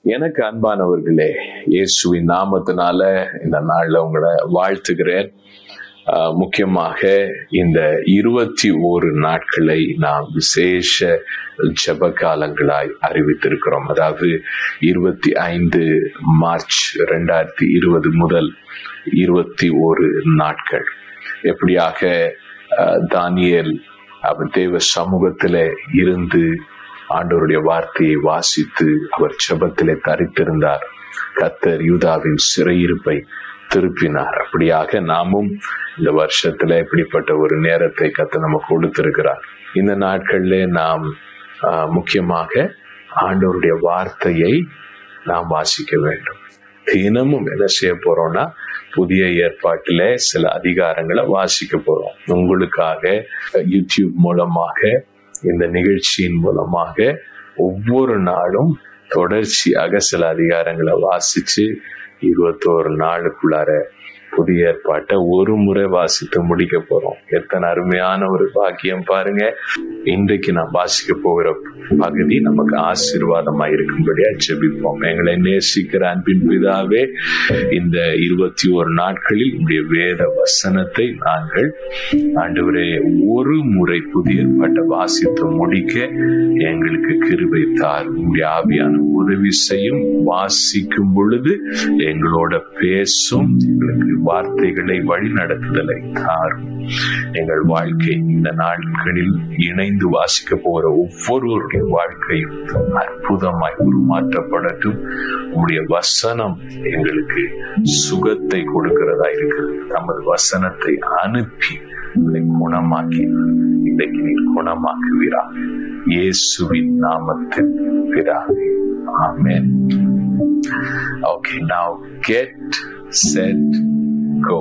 எனக்கு அன்பானவர்களே இயேசுவின் நாமத்தினால இந்த நாள்ல உங்களை வாழ்த்துகிறேன் ஆஹ் முக்கியமாக இந்த இருபத்தி ஓரு நாட்களை நாம் விசேஷ ஜெப காலங்களாய் அறிவித்திருக்கிறோம் அதாவது இருபத்தி ஐந்து மார்ச் ரெண்டாயிரத்தி இருபது முதல் இருபத்தி ஒரு நாட்கள் எப்படியாக ஆஹ் தானியேல் அவர் தேவ சமூகத்தில இருந்து ஆண்டவருடைய வார்த்தையை வாசித்து அவர் ஜெபத்திலே தரித்திருந்தார் கத்தர் யூதாவின் சிறையிருப்பை திருப்பினார் அப்படியாக நாமும் இந்த வருஷத்துல இப்படிப்பட்ட ஒரு நேரத்தை கத்த நமக்கு கொடுத்திருக்கிறார் இந்த நாட்கள்ல நாம் ஆஹ், முக்கியமாக ஆண்டவருடைய வார்த்தையை நாம் வாசிக்க வேண்டும் தினமும் என்ன செய்ய போறோம்னா புதிய ஏற்பாட்டில சில அதிகாரங்களை வாசிக்க போறோம் உங்களுக்காக யூடியூப் மூலமாக இந்த நிகழ்ச்சியின் மூலமாக ஒவ்வொரு நாளும் தொடர்ச்சியாக சில அதிகாரங்களை வாசிச்சு இருபத்தோரு நாளுக்குள்ளார புதிய ஏற்பாட்டை ஒரு முறை வாசித்து முடிக்க போறோம் எத்தனை அருமையான ஒரு பாக்கியம் பாருங்க இன்றைக்கு நான் வாசிக்க போகிற பகுதி நமக்கு ஆசீர்வாதமா இருக்கும்படியா ஜெபிப்போம் எங்களை நேசிக்கிற அன்பின் பிதாவே இந்த இருபத்தி ஒரு நாட்களில் உடைய வேத வசனத்தை நாங்கள் ஆண்டவரே ஒரு முறை புதிய ஏற்பாட்டை வாசித்து முடிக்க எங்களுக்கு கிருபை தார் உடைய ஆவியான உதவி செய்யும் வாசிக்கும் பொழுது எங்களோட பேசும் எங்களுக்கு வார்த்தைகளை வழி நடத்துதலை தாரும் எங்கள் வாழ்க்கை இந்த நாட்களில் இணைந்து வாசிக்க போகிற ஒவ்வொருவருடைய வாழ்க்கையும் அற்புதமாய் உருமாற்றப்படட்டும் உங்களுடைய வசனம் எங்களுக்கு சுகத்தை கொடுக்கிறதா இருக்கிறது நமது வசனத்தை அனுப்பி உங்களை குணமாக்கினார் இன்றைக்கு நீர் குணமாக்குவீரா இயேசுவின் நாமத்தில் பிதாவே ஆமென் okay now get set go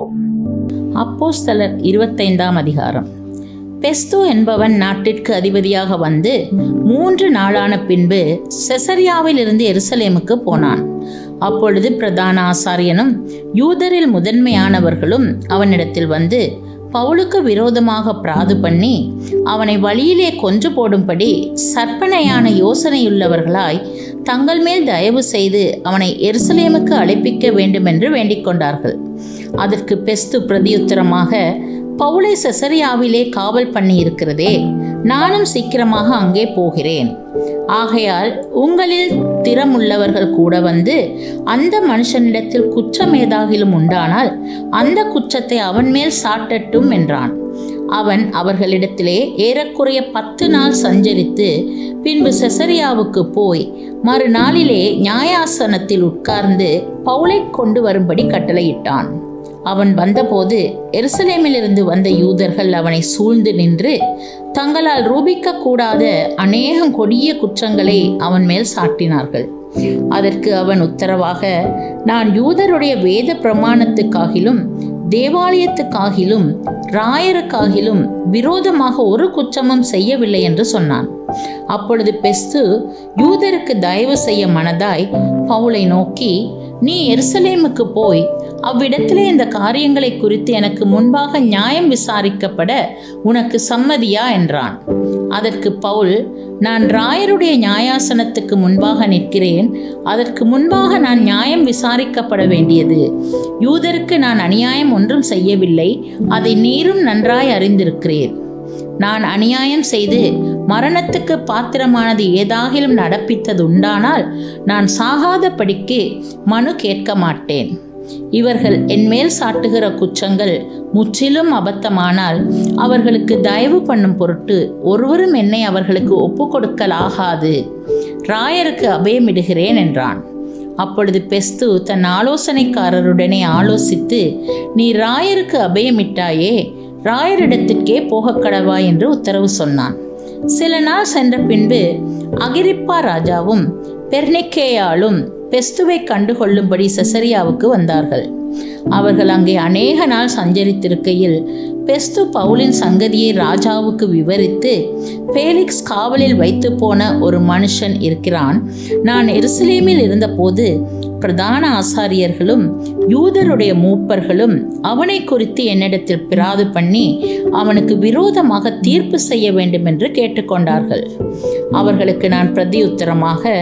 அப்போஸ்தலர் இருபத்தைந்தாம் அதிகாரம் பெஸ்து என்பவன் நாட்டிற்கு அதிபதியாக வந்து மூன்று நாளான பின்பு செசரியாவில் இருந்து எருசலேமுக்கு போனான் அப்பொழுது பிரதான ஆசாரியனும் யூதரில் முதன்மையானவர்களும் அவனிடத்தில் வந்து பவுலுக்கு விரோதமாக பிராது பண்ணி அவனை வழியிலே கொன்று போடும்படி சற்பனையான யோசனையுள்ளவர்களாய் தங்கள் மேல் தயவு செய்து அவனை எருசலேமுக்கு அழைப்பிக்க வேண்டுமென்று வேண்டிக் கொண்டார்கள் அதற்கு பெஸ்து பிரதியுத்தரமாக பவுலை செசரியாவிலே காவல் பண்ணி இருக்கிறதே நானும் சீக்கிரமாக அங்கே போகிறேன் ஆகையால் உங்களில் திறமுள்ளவர்கள் கூட வந்து அந்த மனுஷனிடத்தில் குற்றம் ஏதாகிலும் உண்டானால் அந்த குற்றத்தை அவன் மேல் சாட்டட்டும் என்றான் அவன் அவர்களிடத்திலே ஏறக்குறைய பத்து நாள் சஞ்சரித்து பின்பு செசரியாவுக்கு போய் மறுநாளிலே நியாயாசனத்தில் உட்கார்ந்து பவுலை கொண்டு வரும்படி கட்டளையிட்டான் அவன் வந்தபோது எருசலேமிலிருந்து வந்த யூதர்கள் அவனை சூழ்ந்து நின்று தங்களால் ரூபிக்க கூடாத அநேகம் கொடிய குற்றங்களை அவன் மேல் சாட்டினார்கள் அதற்கு அவன் உத்தரவாக நான் யூதருடைய வேத பிரமாணத்துக்காகிலும் தேவாலயத்துக்காகிலும் ராயருக்காகிலும் விரோதமாக ஒரு குற்றமும் செய்யவில்லை என்று சொன்னான் அப்பொழுது பெஸ்து யூதருக்கு தயவு செய்ய மனதாய் பவுலை நோக்கி நீ எருசலேமுக்கு போய் அவ்விடத்திலே இந்த காரியங்களை குறித்து எனக்கு முன்பாக நியாயம் விசாரிக்கப்பட உனக்கு சம்மதியா என்றான் அதற்கு பவுல் நான் ராயருடைய நியாயாசனத்துக்கு முன்பாக நிற்கிறேன் அதற்கு முன்பாக நான் நியாயம் விசாரிக்கப்பட வேண்டியது யூதருக்கு நான் அநியாயம் ஒன்றும் செய்யவில்லை அதை நீரும் நன்றாய் அறிந்திருக்கிறீர் நான் அநியாயம் செய்து மரணத்துக்கு பாத்திரமானது ஏதாகிலும் நடப்பித்தது உண்டானால் நான் சாகாதபடிக்கு மனு கேட்க மாட்டேன் இவர்கள் என்மேல் சாட்டுகிற குற்றங்கள் முற்றிலும் அபத்தமானால் அவர்களுக்கு தயவு பண்ணும் பொருட்டு ஒருவரும் என்னை அவர்களுக்கு ஒப்பு கொடுக்கலாகாது ராயருக்கு அபயமிடுகிறேன் என்றான் அப்பொழுது பெஸ்து தன் ஆலோசனைக்காரருடனே ஆலோசித்து நீ ராயருக்கு அபயமிட்டாயே ராயரிடத்திற்கே போகக் கடவா என்று உத்தரவு சொன்னான் சில நாள் சென்ற பின்பு அகிரிப்பா ராஜாவும் பெர்னிக்கேயாலும் பெஸ்துவை கண்டுகொள்ளும்படி செசரியாவுக்கு வந்தார்கள் அவர்கள் அங்கே அநேக நாள் சஞ்சரித்திருக்கையில் பெஸ்து பவுலின் சங்கதியை ராஜாவுக்கு விவரித்து பேலிக்ஸ் காவலில் வைத்து போன ஒரு மனுஷன் இருக்கிறான் நான் எருசலேமில் இருந்தபோது பிரதான ஆசாரியர்களும் யூதருடைய மூப்பர்களும் அவனை குறித்து என்னிடத்தில் பிராது பண்ணி அவனுக்கு விரோதமாக தீர்ப்பு செய்ய வேண்டும் என்று கேட்டுக்கொண்டார்கள் அவர்களுக்கு நான் பிரதியுத்தரமாக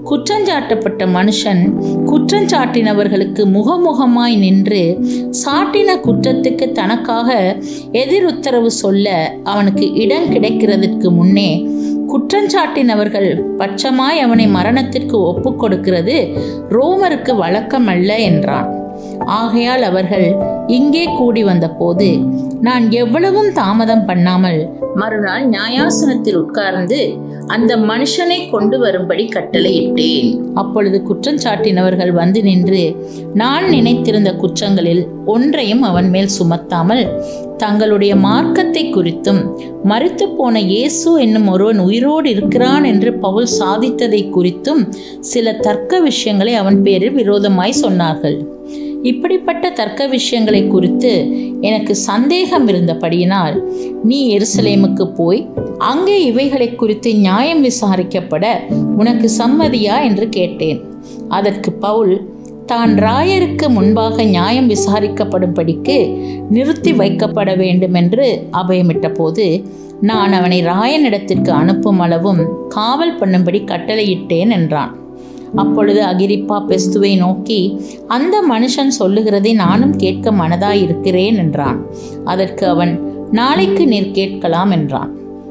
குற்றஞ்சாட்டப்பட்ட மனுஷன் குற்றஞ்சாட்டினவர்களுக்கு முகமுகமாய் நின்று சாட்டின குற்றத்துக்கு தனக்காக எதிருத்தரவு சொல்ல அவனுக்கு இடம் கிடைக்கிறதுக்கு முன்னே குற்றஞ்சாட்டினவர்கள் பட்சமாய் அவனை மரணத்திற்கு ஒப்புக் கொடுக்கிறது ரோமருக்கு வழக்கமல்ல என்றான் ஆகையால் அவர்கள் இங்கே கூடி வந்தபோது நான் எவ்வளவும் தாமதம் பண்ணாமல் மறுநாள் நியாயாசனத்தில் உட்கார்ந்து அந்த மனுஷனை கொண்டு வரும்படி கட்டளையிட்டேன் அப்பொழுது குற்றஞ்சாட்டினவர்கள் வந்து நின்று நான் நினைத்திருந்த குற்றங்களில் ஒன்றையும் அவன் மேல் சுமத்தாமல் தங்களுடைய மார்க்கத்தை குறித்தும் மறித்து போன இயேசு என்னும் ஒருவன் உயிரோடு இருக்கிறான் என்று பவுல் சாதித்ததை குறித்தும் சில தர்க்க விஷயங்களை அவன் பேரில் விரோதமாய் சொன்னார்கள் இப்படிப்பட்ட தர்க்க விஷயங்களை குறித்து எனக்கு சந்தேகம் இருந்தபடியினால் நீ எருசலேமுக்கு போய் அங்கே இவைகளை குறித்து நியாயம் விசாரிக்கப்பட உனக்கு சம்மதியா என்று கேட்டேன் அதற்கு பவுல் தான் ராயருக்கு முன்பாக நியாயம் விசாரிக்கப்படும்படிக்கு நிறுத்தி வைக்கப்பட வேண்டும் என்று அபயமிட்ட போது நான் அவனை ராயனிடத்திற்கு அனுப்பும் அளவும் காவல் பண்ணும்படி கட்டளையிட்டேன் என்றான் அப்பொழுது அகிரிப்பா பெஸ்துவை நோக்கி அந்த மனுஷன் சொல்லுகிறதை நானும் கேட்க மனதாயிருக்கிறேன் என்றான் அதற்கு அவன் நாளைக்கு நீர் கேட்கலாம் என்றான்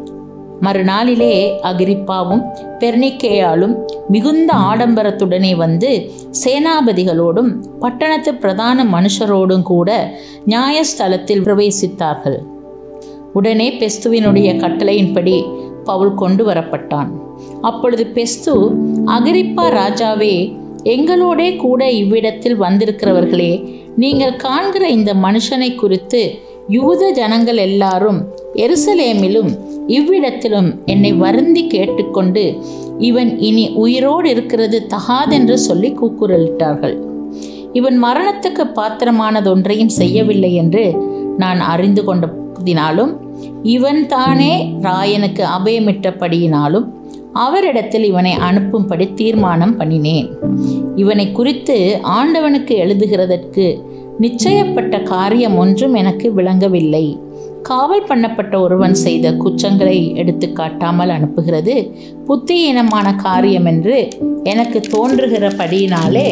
மறுநாளிலே அகிரிப்பாவும் பெர்னிக்கேயாலும் மிகுந்த ஆடம்பரத்துடனே வந்து சேனாபதிகளோடும் பட்டணத்து பிரதான மனுஷரோடும் கூட நியாயஸ்தலத்தில் பிரவேசித்தார்கள் உடனே பெஸ்துவினுடைய கட்டளையின்படி பவுல் கொண்டு வரப்பட்டான் அப்பொழுது பெஸ்து அகிரிப்பா ராஜாவே எங்களோடே கூட இவ்விடத்தில் வந்திருக்கிறவர்களே நீங்கள் காண்கிற இந்த மனுஷனை குறித்து யூத ஜனங்கள் எல்லாரும் எருசலேமிலும் இவ்விடத்திலும் என்னை வருந்தி கேட்டுக்கொண்டு இவன் இனி உயிரோடு இருக்கிறது தகாதென்று சொல்லி கூக்குரலிட்டார்கள் இவன் மரணத்துக்கு பாத்திரமானதொன்றையும் செய்யவில்லை என்று நான் அறிந்து கொண்டதினாலும் இவன் தானே ராயனுக்கு அபயமிட்டபடியினாலும் அவரிடத்தில் இவனை அனுப்பும்படி தீர்மானம் பண்ணினேன் இவனை குறித்து ஆண்டவனுக்கு எழுதுகிறதற்கு நிச்சயப்பட்ட காரியம் ஒன்றும் எனக்கு விளங்கவில்லை காவல் பண்ணப்பட்ட ஒருவன் செய்த குற்றங்களை எடுத்து காட்டாமல் அனுப்புகிறது புத்தியீனமான காரியம் என்று எனக்கு தோன்றுகிறபடியினாலே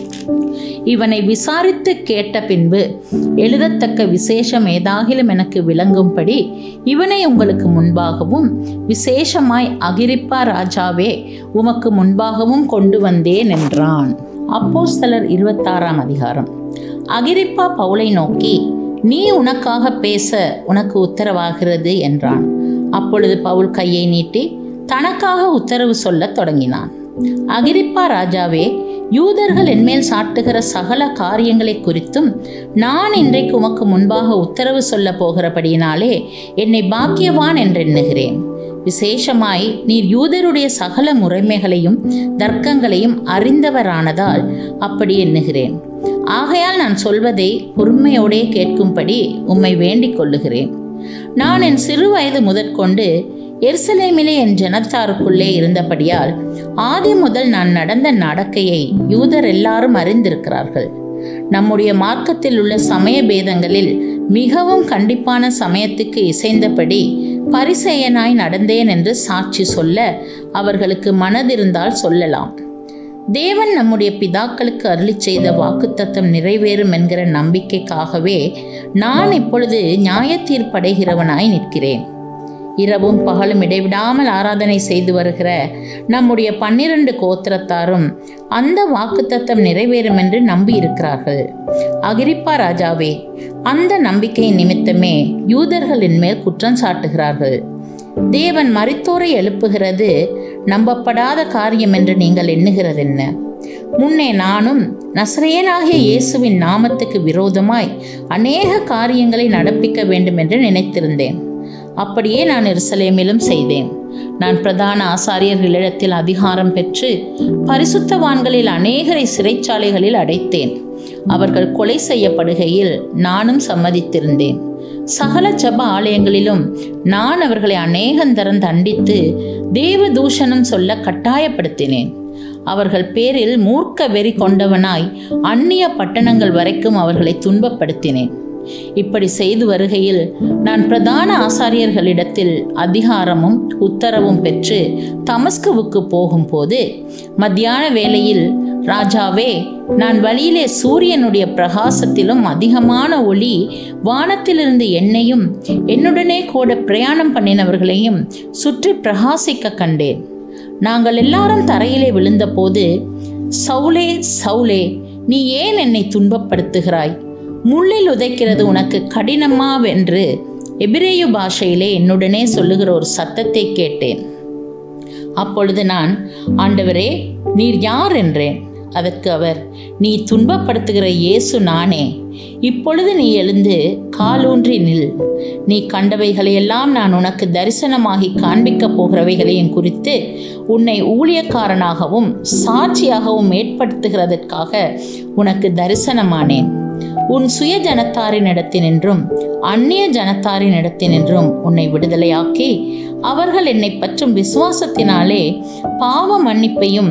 இவனை விசாரித்து கேட்ட பின்பு எழுதத்தக்க விசேஷம் ஏதாகிலும் எனக்கு விளங்கும்படி இவனை உங்களுக்கு முன்பாகவும் விசேஷமாய் அகிரிப்பா ராஜாவே உமக்கு முன்பாகவும் கொண்டு வந்தேன் என்றான் அப்போஸ்தலர் இருபத்தாறாம் அதிகாரம் அகிரிப்பா பவுலை நோக்கி நீ உனக்காக பேச உனக்கு உத்தரவாகிறது என்றான் அப்பொழுது பவுல் கையை நீட்டி தனக்காக உத்தரவு சொல்லத் தொடங்கினான் அகிரிப்பா ராஜாவே யூதர்கள் என்மேல் சாட்டுகிற சகல காரியங்களை குறித்தும் நான் இன்றைக்கு உமக்கு முன்பாக உத்தரவு சொல்ல போகிறபடியினாலே என்னை பாக்கியவான் என்றெண்ணுகிறேன் விசேஷமாய் நீர் யூதருடைய சகல முறைமைகளையும் தர்க்கங்களையும் அறிந்தவரானதால் அப்படி எண்ணுகிறேன் ஆகையால் நான் சொல்வதை பொறுமையோடே கேட்கும்படி உம்மை வேண்டிக் கொள்ளுகிறேன் நான் என் சிறு வயது முதற்கொண்டு எருசலேமிலே என் ஜனத்தாருக்குள்ளே இருந்தபடியால் ஆதி முதல் நான் நடந்த நடக்கையை யூதர் எல்லாரும் அறிந்திருக்கிறார்கள் நம்முடைய மார்க்கத்தில் உள்ள சமய பேதங்களில் மிகவும் கண்டிப்பான சமயத்துக்கு இசைந்தபடி பரிசெயனாய் நடந்தேன் என்று சாட்சி சொல்ல அவர்களுக்கு மனதிருந்தால் சொல்லலாம் தேவன் நம்முடைய பிதாக்களுக்கு அருளி செய்த வாக்குத்தத்தம் நிறைவேறும் என்கிற நம்பிக்கைக்காகவே நான் இப்பொழுது நியாய தீர்ப்படைகிறவனாய் நிற்கிறேன் இரவும் பகலும் இடைவிடாமல் ஆராதனை செய்து வருகிற நம்முடைய பன்னிரண்டு கோத்திரத்தாரும் அந்த வாக்குத்தத்தம் நிறைவேறும் என்று நம்பி இருக்கிறார்கள் அகிரிப்பா ராஜாவே அந்த நம்பிக்கையின் நிமித்தமே யூதர்களின் மேல் குற்றம் சாட்டுகிறார்கள் தேவன் மரித்தோரை எழுப்புகிறது நம்பப்படாத காரியம் என்று நீங்கள் எண்ணுகிறதென்ன முன்னே நானும் நசரேனாகிய இயேசுவின் நாமத்துக்கு விரோதமாய் அநேக காரியங்களை நடப்பிக்க வேண்டும் என்று நினைத்திருந்தேன் அப்படியே நான் எருசலேமிலும் செய்தேன் நான் பிரதான ஆசாரியர்களிடத்தில் அதிகாரம் பெற்று பரிசுத்தவான்களில் அநேகரை சிறைச்சாலைகளில் அடைத்தேன் அவர்கள் கொலை செய்யப்படுகையில் நானும் சம்மதித்திருந்தேன் சகல ஜப ஆலயங்களிலும் நான் அவர்களை அநேகந்தரம் தண்டித்து தேவ தூஷணம் சொல்ல கட்டாயப்படுத்தினேன் அவர்கள் பேரில் மூர்க்க வெறி கொண்டவனாய் அந்நிய பட்டணங்கள் வரைக்கும் அவர்களை துன்பப்படுத்தினேன் இப்படி செய்து வருகையில் நான் பிரதான ஆசாரியர்களிடத்தில் அதிகாரமும் உத்தரவும் பெற்று தமஸ்குவுக்கு போகும்போது மத்தியான வேளையில் ராஜாவே நான் வழியிலே சூரியனுடைய பிரகாசத்திலும் அதிகமான ஒளி வானத்திலிருந்து என்னையும் என்னுடனே கூட பிரயாணம் பண்ணினவர்களையும் சுற்றி பிரகாசிக்க கண்டேன் நாங்கள் எல்லாரும் தரையிலே விழுந்தபோது சவுலே சவுலே நீ ஏன் என்னை துன்பப்படுத்துகிறாய் முள்ளில் உதைக்கிறது உனக்கு கடினமாவென்று எபிரேயு பாஷையிலே என்னுடனே சொல்லுகிற ஒரு சத்தத்தை கேட்டேன் அப்பொழுது நான் ஆண்டவரே நீர் யார் என்றேன் அதற்கு அவர் நீ துன்பப்படுத்துகிற இயேசு நானே இப்பொழுது நீ எழுந்து காலூன்றி நில் நீ கண்டவைகளையெல்லாம் நான் உனக்கு தரிசனமாகி காண்பிக்கப் போகிறவைகளையும் குறித்து உன்னை ஊழியக்காரனாகவும் சாட்சியாகவும் ஏற்படுத்துகிறதற்காக உனக்கு தரிசனமானேன் உன் சுய ஜனத்தாரினிடத்தினின்றும் அந்நிய ஜனத்தாரினிடத்தினின்றும் உன்னை விடுதலையாக்கி அவர்கள் என்னை பற்றும் விசுவாசத்தினாலே பாவ மன்னிப்பையும்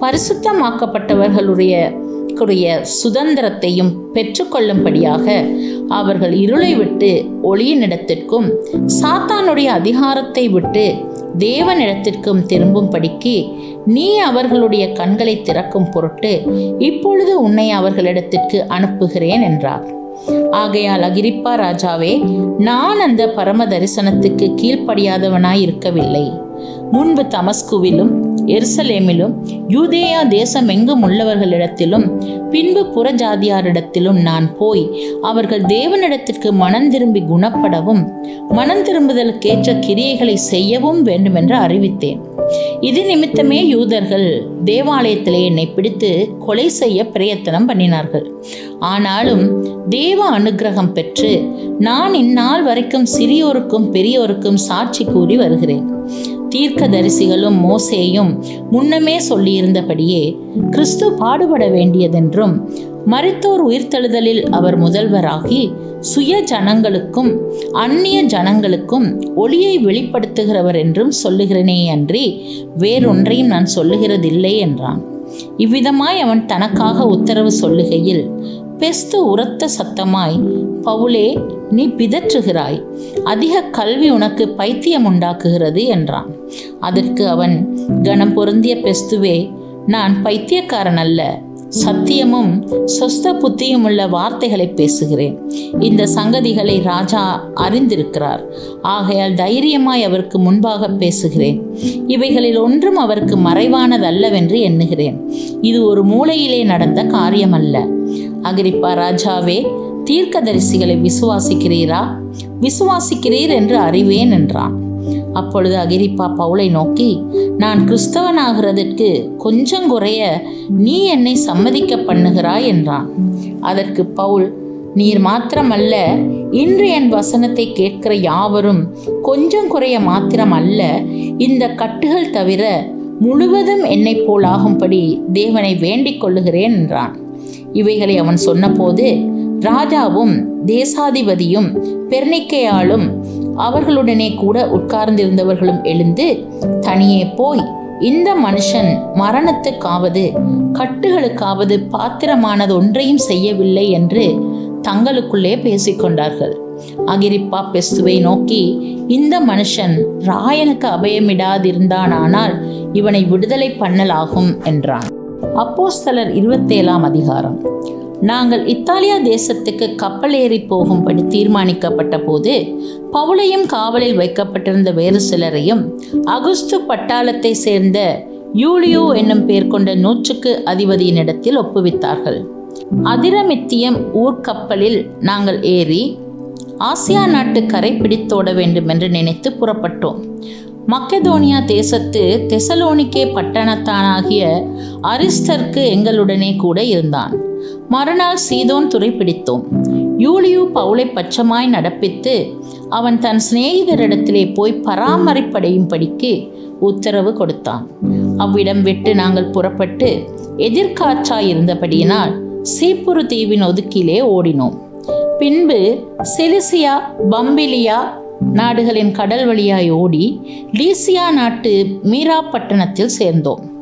பரிசுத்தமாக்கப்பட்டவர்களுடைய குரிய சுதந்திரத்தையும் பெற்றுக்கொள்ளும்படியாக அவர்கள் இருளை விட்டு ஒளியினிடத்திற்கும் சாத்தானுடைய அதிகாரத்தை விட்டு தேவனிடத்திற்கும் திரும்பும்படிக்கு நீ அவர்களுடைய கண்களை திறக்கும் பொருட்டு இப்பொழுது உன்னை அவர்களிடத்திற்கு அனுப்புகிறேன் என்றார் ஆகையால் அகிரிப்பா ராஜாவே நான் அந்த பரம தரிசனத்துக்கு கீழ்ப்படியாதவனாய் இருக்கவில்லை முன்பு தமஸ்குவிலும் எருசலேமிலும் யூதேயா தேசம் எங்கும் உள்ளவர்களிடத்திலும் பின்பு புறஜாதியாரிடத்திலும் நான் போய் அவர்கள் தேவனிடத்திற்கு மனம் திரும்பி குணப்படவும் மனம் திரும்புதலுக்கேற்ற கிரியைகளை செய்யவும் வேண்டுமென்று அறிவித்தேன் இது நிமித்தமே யூதர்கள் தேவாலயத்திலே என்னை பிடித்து கொலை செய்ய பிரயத்தனம் பண்ணினார்கள் ஆனாலும் தேவ அனுக்கிரகம் பெற்று நான் இந்நாள் வரைக்கும் சிறியோருக்கும் பெரியோருக்கும் சாட்சி கூறி வருகிறேன் தீர்க்க தரிசிகளும் மோசேயும் முன்னமே சொல்லியிருந்தபடியே கிறிஸ்து பாடுபட வேண்டியதென்றும் மரித்தோர் உயிர்த்தெழுதலில் அவர் முதல்வராகி சுய ஜனங்களுக்கும் அந்நிய ஜனங்களுக்கும் ஒளியை வெளிப்படுத்துகிறவர் என்றும் சொல்லுகிறேனே அன்றி வேறொன்றையும் நான் சொல்லுகிறதில்லை என்றான் இவ்விதமாய் அவன் தனக்காக உத்தரவு சொல்லுகையில் பெஸ்து உரத்த சத்தமாய் பவுலே நீ பிதற்றுகிறாய் அதிக கல்வி உனக்கு பைத்தியம் உண்டாக்குகிறது என்றான் அதற்கு அவன் கணம் பொருந்திய பெஸ்துவே நான் பைத்தியக்காரன் அல்ல சத்தியமும் சொஸ்த புத்தியும் உள்ள வார்த்தைகளை பேசுகிறேன் இந்த சங்கதிகளை ராஜா அறிந்திருக்கிறார் ஆகையால் தைரியமாய் அவருக்கு முன்பாக பேசுகிறேன் இவைகளில் ஒன்றும் அவருக்கு மறைவானதல்லவென்று எண்ணுகிறேன் இது ஒரு மூலையிலே நடந்த காரியமல்ல அகிரிப்பா ராஜாவே தீர்க்கதரிசிகளை விசுவாசிக்கிறீரா விசுவாசிக்கிறீர் என்று அறிவேன் என்றான் அப்பொழுது அகிரிப்பா பவுலை நோக்கி நான் கிறிஸ்தவனாகிறதற்கு கொஞ்சம் குறைய நீ என்னை சம்மதிக்க பண்ணுகிறாய் என்றான் அதற்கு பவுல் நீர் மாத்திரமல்ல இன்று என் வசனத்தை கேட்கிற யாவரும் கொஞ்சம் குறைய மாத்திரம் அல்ல இந்த கட்டுகள் தவிர முழுவதும் என்னை போலாகும்படி தேவனை வேண்டிக் கொள்ளுகிறேன் என்றான் இவைகளை அவன் சொன்னபோது ராஜாவும் தேசாதிபதியும் பெர்னிக்கையாலும் அவர்களுடனே கூட உட்கார்ந்திருந்தவர்களும் எழுந்து தனியே போய் இந்த மனுஷன் மரணத்துக்காவது கட்டுகளுக்காவது பாத்திரமானது ஒன்றையும் செய்யவில்லை என்று தங்களுக்குள்ளே பேசிக்கொண்டார்கள் அகிரிப்பா பெஸ்துவை நோக்கி இந்த மனுஷன் ராயனுக்கு அபயமிடாதிருந்தானால் இவனை விடுதலை பண்ணலாகும் என்றான் அப்போஸ்தலர் இருபத்தேழாம் அதிகாரம் நாங்கள் இத்தாலியா தேசத்துக்கு கப்பல் ஏறி போகும்படி தீர்மானிக்கப்பட்ட போது பவுலையும் காவலில் வைக்கப்பட்டிருந்த வேறு சிலரையும் அகுஸ்து பட்டாளத்தை சேர்ந்த யூலியோ என்னும் பேர் கொண்ட நூற்றுக்கு அதிபதியினிடத்தில் ஒப்புவித்தார்கள் அதிரமித்தியம் ஊர்க்கப்பலில் நாங்கள் ஏறி ஆசியா நாட்டு கரை பிடித்தோட வேண்டும் என்று நினைத்து புறப்பட்டோம் மக்கெதோனியா தேசத்து தெசலோனிக்கே பட்டணத்தானாகிய அரிஸ்டர்க்கு எங்களுடனே கூட இருந்தான் மறுநாள் சீதோன் துறை பிடித்தோம் யூலியு பவுலை பச்சமாய் நடப்பித்து அவன் தன் சிநேகிதரிடத்திலே போய் பராமரிப்படையும் படிக்கு உத்தரவு கொடுத்தான் அவ்விடம் விட்டு நாங்கள் புறப்பட்டு எதிர்காற்றாய் இருந்தபடியினால் சீப்புரு தீவின் ஒதுக்கிலே ஓடினோம் பின்பு செலிசியா பம்பிலியா நாடுகளின் கடல் வழியாய் ஓடி லீசியா நாட்டு மீரா பட்டணத்தில் சேர்ந்தோம்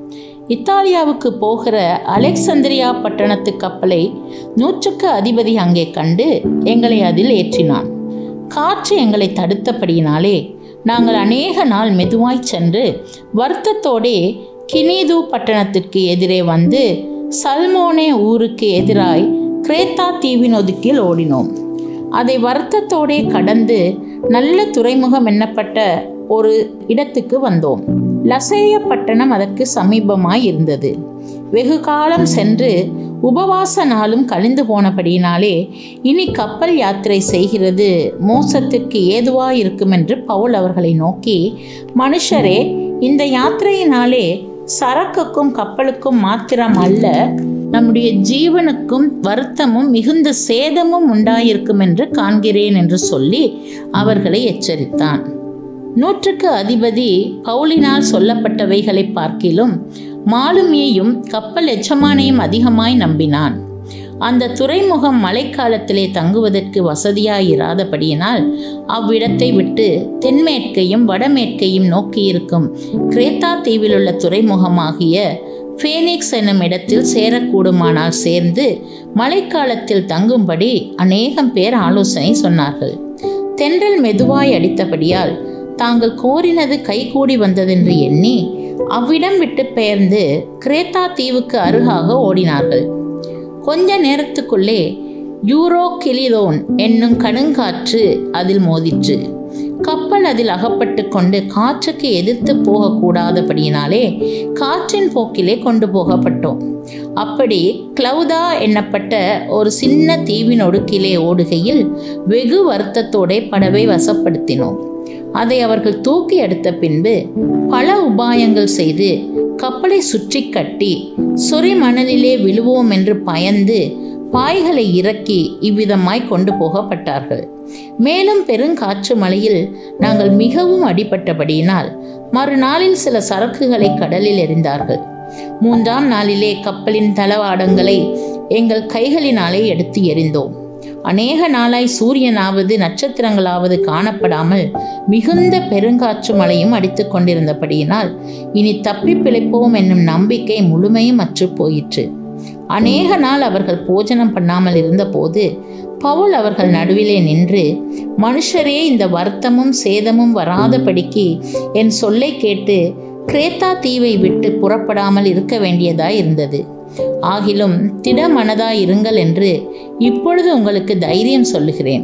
இத்தாலியாவுக்கு போகிற அலெக்சந்திரியா பட்டணத்து கப்பலை நூற்றுக்கு அதிபதி அங்கே கண்டு எங்களை அதில் ஏற்றினான் காற்று எங்களை தடுத்தபடியினாலே நாங்கள் அநேக நாள் மெதுவாய் சென்று வருத்தத்தோடே கினீது பட்டணத்திற்கு எதிரே வந்து சல்மோனே ஊருக்கு எதிராய் கிரேத்தா தீவின் ஒதுக்கில் ஓடினோம் அதை வருத்தத்தோடே கடந்து நல்ல துறைமுகம் எண்ணப்பட்ட ஒரு இடத்துக்கு வந்தோம் லசேய பட்டணம் அதற்கு சமீபமாய் இருந்தது வெகு காலம் சென்று உபவாச நாளும் கழிந்து போனபடியினாலே இனி கப்பல் யாத்திரை செய்கிறது மோசத்திற்கு ஏதுவாய் இருக்கும் என்று பவுல் அவர்களை நோக்கி மனுஷரே இந்த யாத்திரையினாலே சரக்குக்கும் கப்பலுக்கும் மாத்திரம் அல்ல நம்முடைய ஜீவனுக்கும் வருத்தமும் மிகுந்த சேதமும் உண்டாயிருக்கும் என்று காண்கிறேன் என்று சொல்லி அவர்களை எச்சரித்தான் நூற்றுக்கு அதிபதி பவுலினால் சொல்லப்பட்டவைகளை பார்க்கிலும் மாலுமியையும் கப்பல் எச்சமானையும் அதிகமாய் நம்பினான் அந்த துறைமுகம் மழைக்காலத்திலே தங்குவதற்கு வசதியாயிராதபடியினால் அவ்விடத்தை விட்டு தென்மேற்கையும் வடமேற்கையும் நோக்கியிருக்கும் கிரேத்தா தீவிலுள்ள துறைமுகமாகிய ஃபேனிக்ஸ் என்னும் இடத்தில் சேரக்கூடுமானால் சேர்ந்து மழைக்காலத்தில் தங்கும்படி அநேகம் பேர் ஆலோசனை சொன்னார்கள் தென்றல் மெதுவாய் அடித்தபடியால் தாங்கள் கோரினது கைகூடி வந்ததென்று எண்ணி அவ்விடம் விட்டு பெயர்ந்து கிரேத்தா தீவுக்கு அருகாக ஓடினார்கள் கொஞ்ச நேரத்துக்குள்ளே யூரோ கிளிதோன் என்னும் கடுங்காற்று அதில் மோதிற்று கப்பல் அதில் அகப்பட்டு கொண்டு காற்றுக்கு எதிர்த்து போகக்கூடாதபடியினாலே காற்றின் போக்கிலே கொண்டு போகப்பட்டோம் அப்படி கிளவுதா எண்ணப்பட்ட ஒரு சின்ன தீவின் ஒடுக்கிலே ஓடுகையில் வெகு வருத்தத்தோட படவை வசப்படுத்தினோம் அதை அவர்கள் தூக்கி எடுத்த பின்பு பல உபாயங்கள் செய்து கப்பலை சுற்றி கட்டி சொறி மணலிலே விழுவோம் என்று பயந்து பாய்களை இறக்கி இவ்விதமாய் கொண்டு போகப்பட்டார்கள் மேலும் பெருங்காற்று மலையில் நாங்கள் மிகவும் அடிபட்டபடியினால் மறுநாளில் சில சரக்குகளை கடலில் எறிந்தார்கள் மூன்றாம் நாளிலே கப்பலின் தளவாடங்களை எங்கள் கைகளினாலே எடுத்து எறிந்தோம் அநேக நாளாய் சூரியனாவது நட்சத்திரங்களாவது காணப்படாமல் மிகுந்த பெருங்காற்று மழையும் அடித்துக் கொண்டிருந்தபடியினால் இனி தப்பி பிழைப்போம் என்னும் நம்பிக்கை முழுமையும் அற்று போயிற்று அநேக நாள் அவர்கள் போஜனம் பண்ணாமல் இருந்தபோது பவுல் அவர்கள் நடுவிலே நின்று மனுஷரே இந்த வருத்தமும் சேதமும் வராதபடிக்கு என் சொல்லை கேட்டு கிரேத்தா தீவை விட்டு புறப்படாமல் இருக்க வேண்டியதாய் இருந்தது ஆகிலும் திடமனதாய் இருங்கள் என்று இப்பொழுது உங்களுக்கு தைரியம் சொல்லுகிறேன்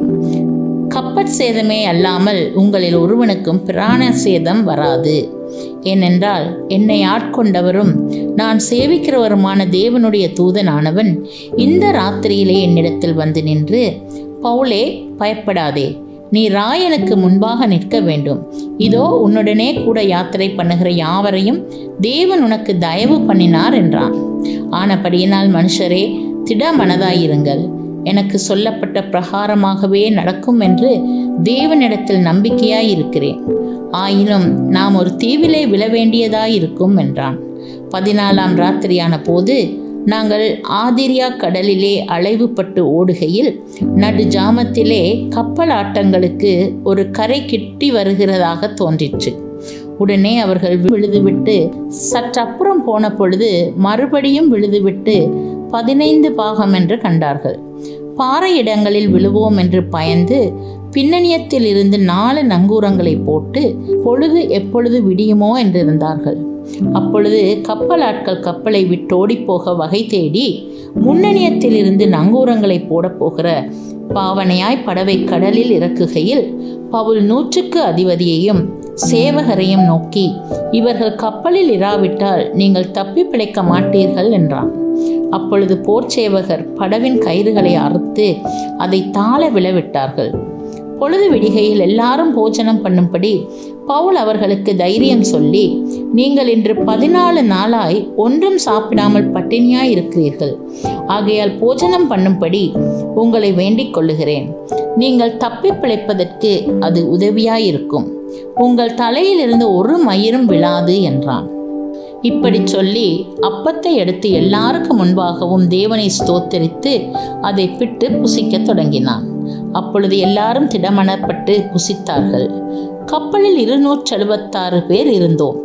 கப்பற் சேதமே அல்லாமல் உங்களில் ஒருவனுக்கும் பிராண சேதம் வராது ஏனென்றால் என்னை ஆட்கொண்டவரும் நான் சேவிக்கிறவருமான தேவனுடைய தூதனானவன் இந்த ராத்திரியிலே என்னிடத்தில் வந்து நின்று பவுலே பயப்படாதே நீ ராயனுக்கு முன்பாக நிற்க வேண்டும் இதோ உன்னுடனே கூட யாத்திரை பண்ணுகிற யாவரையும் தேவன் உனக்கு தயவு பண்ணினார் என்றான் ஆனபடியினால் மனுஷரே திடமனதாயிருங்கள் எனக்கு சொல்லப்பட்ட பிரகாரமாகவே நடக்கும் என்று தேவனிடத்தில் நம்பிக்கையாய் இருக்கிறேன் ஆயினும் நாம் ஒரு தீவிலே விழ வேண்டியதாயிருக்கும் என்றான் பதினாலாம் ராத்திரியான போது நாங்கள் ஆதிரியா கடலிலே அலைவுபட்டு ஓடுகையில் நடு ஜாமத்திலே கப்பல் ஆட்டங்களுக்கு ஒரு கரை கிட்டி வருகிறதாக தோன்றிற்று உடனே அவர்கள் விழுதுவிட்டு சற்றப்புறம் போன பொழுது மறுபடியும் விழுதுவிட்டு பதினைந்து பாகம் என்று கண்டார்கள் பாறை இடங்களில் விழுவோம் என்று பயந்து பின்னணியத்தில் இருந்து நாலு நங்கூரங்களை போட்டு பொழுது எப்பொழுது விடியுமோ என்றிருந்தார்கள் அப்பொழுது கப்பல் ஆட்கள் கப்பலை விட்டோடி போக வகை தேடி முன்னணியத்தில் இருந்து நங்கூரங்களை போட போகிற பாவனையாய் படவை கடலில் இறக்குகையில் பவுல் நூற்றுக்கு அதிபதியையும் சேவகரையும் நோக்கி இவர்கள் கப்பலில் இராவிட்டால் நீங்கள் தப்பி பிழைக்க மாட்டீர்கள் என்றான் அப்பொழுது போர்ச்சேவகர் படவின் கயிறுகளை அறுத்து அதை தாழ விழவிட்டார்கள் பொழுது விடிகையில் எல்லாரும் போஜனம் பண்ணும்படி பவுல் அவர்களுக்கு தைரியம் சொல்லி நீங்கள் இன்று பதினாலு நாளாய் ஒன்றும் சாப்பிடாமல் பட்டினியாய் இருக்கிறீர்கள் ஆகையால் போஜனம் பண்ணும்படி உங்களை வேண்டிக் கொள்ளுகிறேன் நீங்கள் தப்பி பிழைப்பதற்கு அது உதவியாயிருக்கும் உங்கள் தலையிலிருந்து ஒரு மயிரும் விழாது என்றான் இப்படி சொல்லி அப்பத்தை எடுத்து எல்லாருக்கும் முன்பாகவும் தேவனை ஸ்தோத்தரித்து அதை பிட்டு புசிக்கத் தொடங்கினான் அப்பொழுது எல்லாரும் திடமனப்பட்டு புசித்தார்கள் கப்பலில் இருநூற்றி எழுபத்தாறு பேர் இருந்தோம்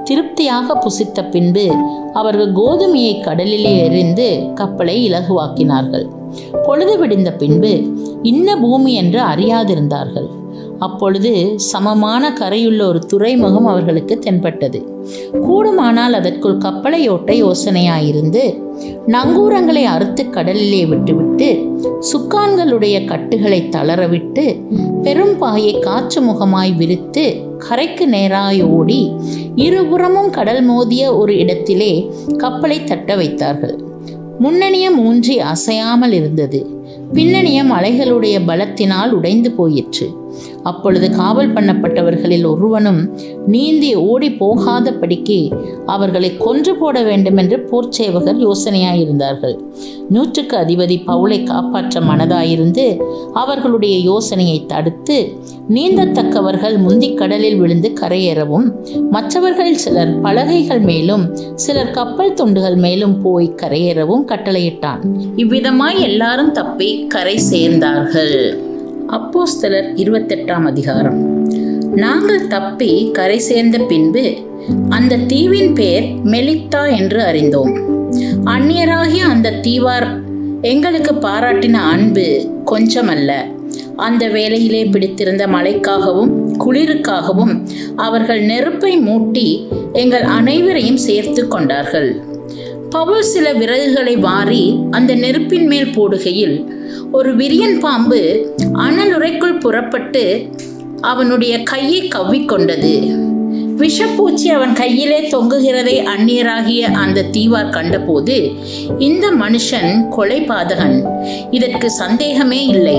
திருப்தியாக புசித்த பின்பு அவர்கள் கோதுமையை கடலிலே எறிந்து கப்பலை இலகுவாக்கினார்கள் பொழுது விடிந்த பின்பு இன்ன பூமி என்று அறியாதிருந்தார்கள் அப்பொழுது சமமான கரையுள்ள ஒரு துறைமுகம் அவர்களுக்கு தென்பட்டது கூடுமானால் அதற்குள் கப்பலை ஓட்ட யோசனையாயிருந்து நங்கூரங்களை அறுத்து கடலிலே விட்டுவிட்டு சுக்கான்களுடைய கட்டுகளை தளரவிட்டு பெரும் பாயை காற்று முகமாய் விரித்து கரைக்கு நேராய் ஓடி இருபுறமும் கடல் மோதிய ஒரு இடத்திலே கப்பலை தட்ட வைத்தார்கள் முன்னணியம் ஊன்றி அசையாமல் இருந்தது பின்னணியம் அலைகளுடைய பலத்தினால் உடைந்து போயிற்று அப்பொழுது காவல் பண்ணப்பட்டவர்களில் ஒருவனும் நீந்தி ஓடி போகாதபடிக்கு அவர்களை கொன்று போட வேண்டும் என்று போர்ச்சேவகர் யோசனையாயிருந்தார்கள் நூற்றுக்கு அதிபதி பவுலை காப்பாற்ற மனதாயிருந்து அவர்களுடைய யோசனையை தடுத்து நீந்தத்தக்கவர்கள் முந்தி கடலில் விழுந்து கரையேறவும் மற்றவர்கள் சிலர் பலகைகள் மேலும் சிலர் கப்பல் துண்டுகள் மேலும் போய் கரையேறவும் கட்டளையிட்டான் இவ்விதமாய் எல்லாரும் தப்பி கரை சேர்ந்தார்கள் அப்போஸ்தலர் இருபத்தெட்டாம் அதிகாரம் நாங்கள் தப்பி கரை சேர்ந்த பின்பு அந்த தீவின் பேர் மெலித்தா என்று அறிந்தோம் அந்நியராகிய அந்த தீவார் எங்களுக்கு பாராட்டின அன்பு கொஞ்சமல்ல அந்த வேளையிலே பிடித்திருந்த மழைக்காகவும் குளிருக்காகவும் அவர்கள் நெருப்பை மூட்டி எங்கள் அனைவரையும் சேர்த்து கொண்டார்கள் பவுல் சில விறகுகளை வாரி அந்த நெருப்பின் மேல் போடுகையில் ஒரு விரியன் பாம்பு அனலுரைக்குள் புறப்பட்டு அவனுடைய கையை கவ்விக்கொண்டது விஷப்பூச்சி அவன் கையிலே தொங்குகிறதை அந்நியராகிய அந்த தீவார் கண்டபோது இந்த மனுஷன் கொலை பாதகன் இதற்கு சந்தேகமே இல்லை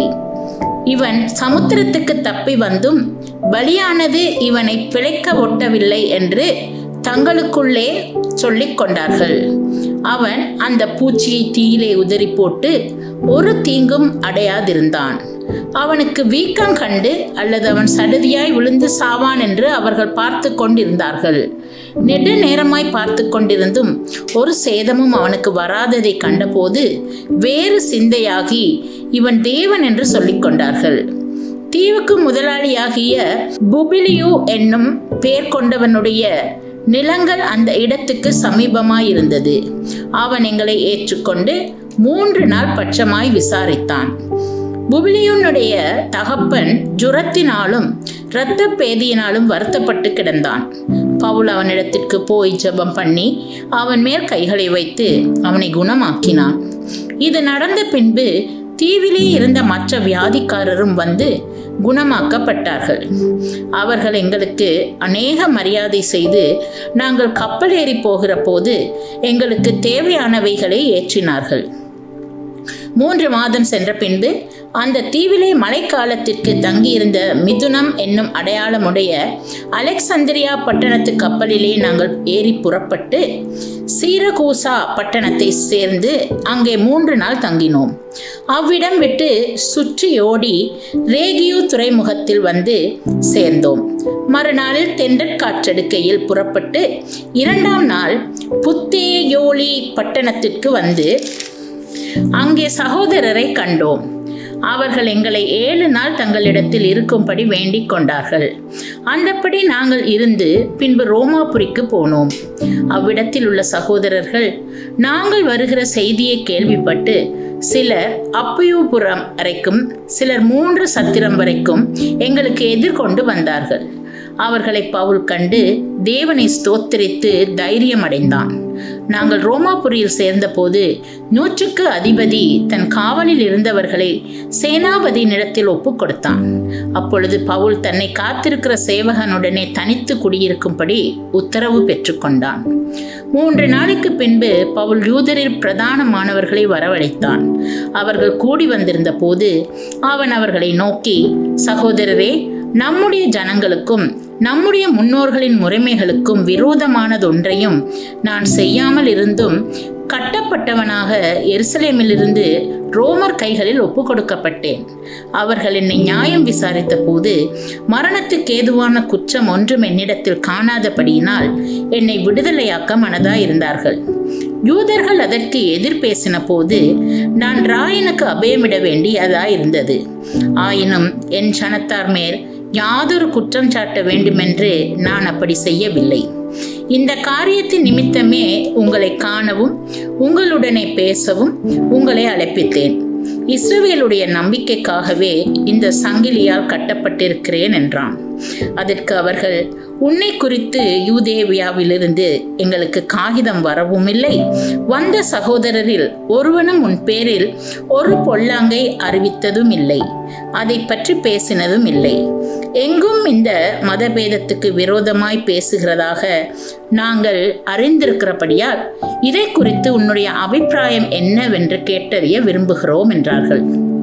இவன் சமுத்திரத்துக்கு தப்பி வந்தும் பலியானது இவனை பிழைக்க ஒட்டவில்லை என்று தங்களுக்குள்ளே சொல்லிக் கொண்டார்கள் அவன் அந்த பூச்சியை தீயிலே உதறி போட்டு ஒரு தீங்கும் அடையாதிருந்தான் அவனுக்கு வீக்கம் கண்டு அல்லது அவன் சடுதியாய் விழுந்து சாவான் என்று அவர்கள் பார்த்து கொண்டிருந்தார்கள் நெடு நேரமாய் பார்த்து கொண்டிருந்தும் ஒரு சேதமும் அவனுக்கு வராததை கண்டபோது வேறு சிந்தையாகி இவன் தேவன் என்று சொல்லிக் கொண்டார்கள் தீவுக்கு முதலாளியாகிய புபிலியு என்னும் பேர் கொண்டவனுடைய நிலங்கள் அந்த இடத்துக்கு சமீபமாயிருந்தது அவன் எங்களை ஏற்றுக்கொண்டு மூன்று நாள் பட்சமாய் விசாரித்தான் புபிலியுனுடைய தகப்பன் ஜுரத்தினாலும் இரத்த பேதியினாலும் வருத்தப்பட்டு கிடந்தான் பவுல் அவனிடத்திற்கு போய் ஜெபம் பண்ணி அவன் மேல் கைகளை வைத்து அவனை குணமாக்கினான் இது நடந்த பின்பு தீவிலே இருந்த மற்ற வியாதிக்காரரும் வந்து குணமாக்கப்பட்டார்கள் அவர்கள் எங்களுக்கு அநேக மரியாதை செய்து நாங்கள் கப்பல் ஏறி போகிற போது எங்களுக்கு தேவையானவைகளை ஏற்றினார்கள் மூன்று மாதம் சென்ற பின்பு அந்த தீவிலே மழைக்காலத்திற்கு தங்கியிருந்த மிதுனம் என்னும் அடையாளமுடைய அலெக்சந்திரியா பட்டணத்து கப்பலிலே நாங்கள் ஏறி புறப்பட்டு சீரகூசா பட்டணத்தை சேர்ந்து அங்கே மூன்று நாள் தங்கினோம் அவ்விடம் விட்டு சுற்றியோடி ரேகியு துறைமுகத்தில் வந்து சேர்ந்தோம் மறுநாளில் தென்றற் காற்றெடுக்கையில் புறப்பட்டு இரண்டாம் நாள் புத்தேயோலி பட்டணத்திற்கு வந்து அங்கே சகோதரரை கண்டோம் அவர்கள் எங்களை ஏழு நாள் தங்களிடத்தில் இருக்கும்படி வேண்டிக் கொண்டார்கள் அந்தப்படி நாங்கள் இருந்து பின்பு ரோமாபுரிக்கு போனோம் அவ்விடத்தில் உள்ள சகோதரர்கள் நாங்கள் வருகிற செய்தியை கேள்விப்பட்டு சிலர் அப்பயூபுரம் வரைக்கும் சிலர் மூன்று சத்திரம் வரைக்கும் எங்களுக்கு எதிர்கொண்டு வந்தார்கள் அவர்களை பவுல் கண்டு தேவனை ஸ்தோத்திரித்து தைரியம் அடைந்தான் நாங்கள் ரோமாபுரியில் சேர்ந்தபோது நூற்றுக்கு அதிபதி தன் காவலில் இருந்தவர்களை சேனாபதியினிடத்தில் ஒப்புக் கொடுத்தான் அப்பொழுது பவுல் தன்னை காத்திருக்கிற சேவகனுடனே தனித்து குடியிருக்கும்படி உத்தரவு பெற்றுக்கொண்டான் மூன்று நாளைக்கு பின்பு பவுல் யூதரில் பிரதானமானவர்களை வரவழைத்தான் அவர்கள் கூடி வந்திருந்த போது அவன் அவர்களை நோக்கி சகோதரரே நம்முடைய ஜனங்களுக்கும் நம்முடைய முன்னோர்களின் முறைமைகளுக்கும் விரோதமானதொன்றையும் நான் செய்யாமல் இருந்தும் கட்டப்பட்டவனாக எருசலேமிலிருந்து ரோமர் கைகளில் ஒப்பு கொடுக்கப்பட்டேன் அவர்கள் என்னை நியாயம் விசாரித்த போது மரணத்துக்கு ஏதுவான குற்றம் ஒன்றும் என்னிடத்தில் காணாதபடியினால் என்னை விடுதலையாக்க மனதாயிருந்தார்கள் யூதர்கள் அதற்கு எதிர் பேசின போது நான் ராயனுக்கு அபயமிட வேண்டியதாயிருந்தது ஆயினும் என் சனத்தார் மேல் யாதொரு குற்றம் சாட்ட வேண்டுமென்று நான் அப்படி செய்யவில்லை இந்த காரியத்தின் நிமித்தமே உங்களை காணவும் உங்களுடனே பேசவும் உங்களை அழைப்பித்தேன் இஸ்ரவேலுடைய நம்பிக்கைக்காகவே இந்த சங்கிலியால் கட்டப்பட்டிருக்கிறேன் என்றான் அதற்கு அவர்கள் உன்னை குறித்து யூதேவியாவிலிருந்து எங்களுக்கு காகிதம் வரவும் இல்லை வந்த சகோதரரில் ஒருவனும் உன் பேரில் ஒரு பொல்லாங்கை அறிவித்ததும் இல்லை அதை பற்றி பேசினதும் இல்லை எங்கும் இந்த மதபேதத்துக்கு விரோதமாய் பேசுகிறதாக நாங்கள் அறிந்திருக்கிறபடியால் இதை குறித்து உன்னுடைய அபிப்பிராயம் என்னவென்று கேட்டறிய விரும்புகிறோம் என்றார்கள்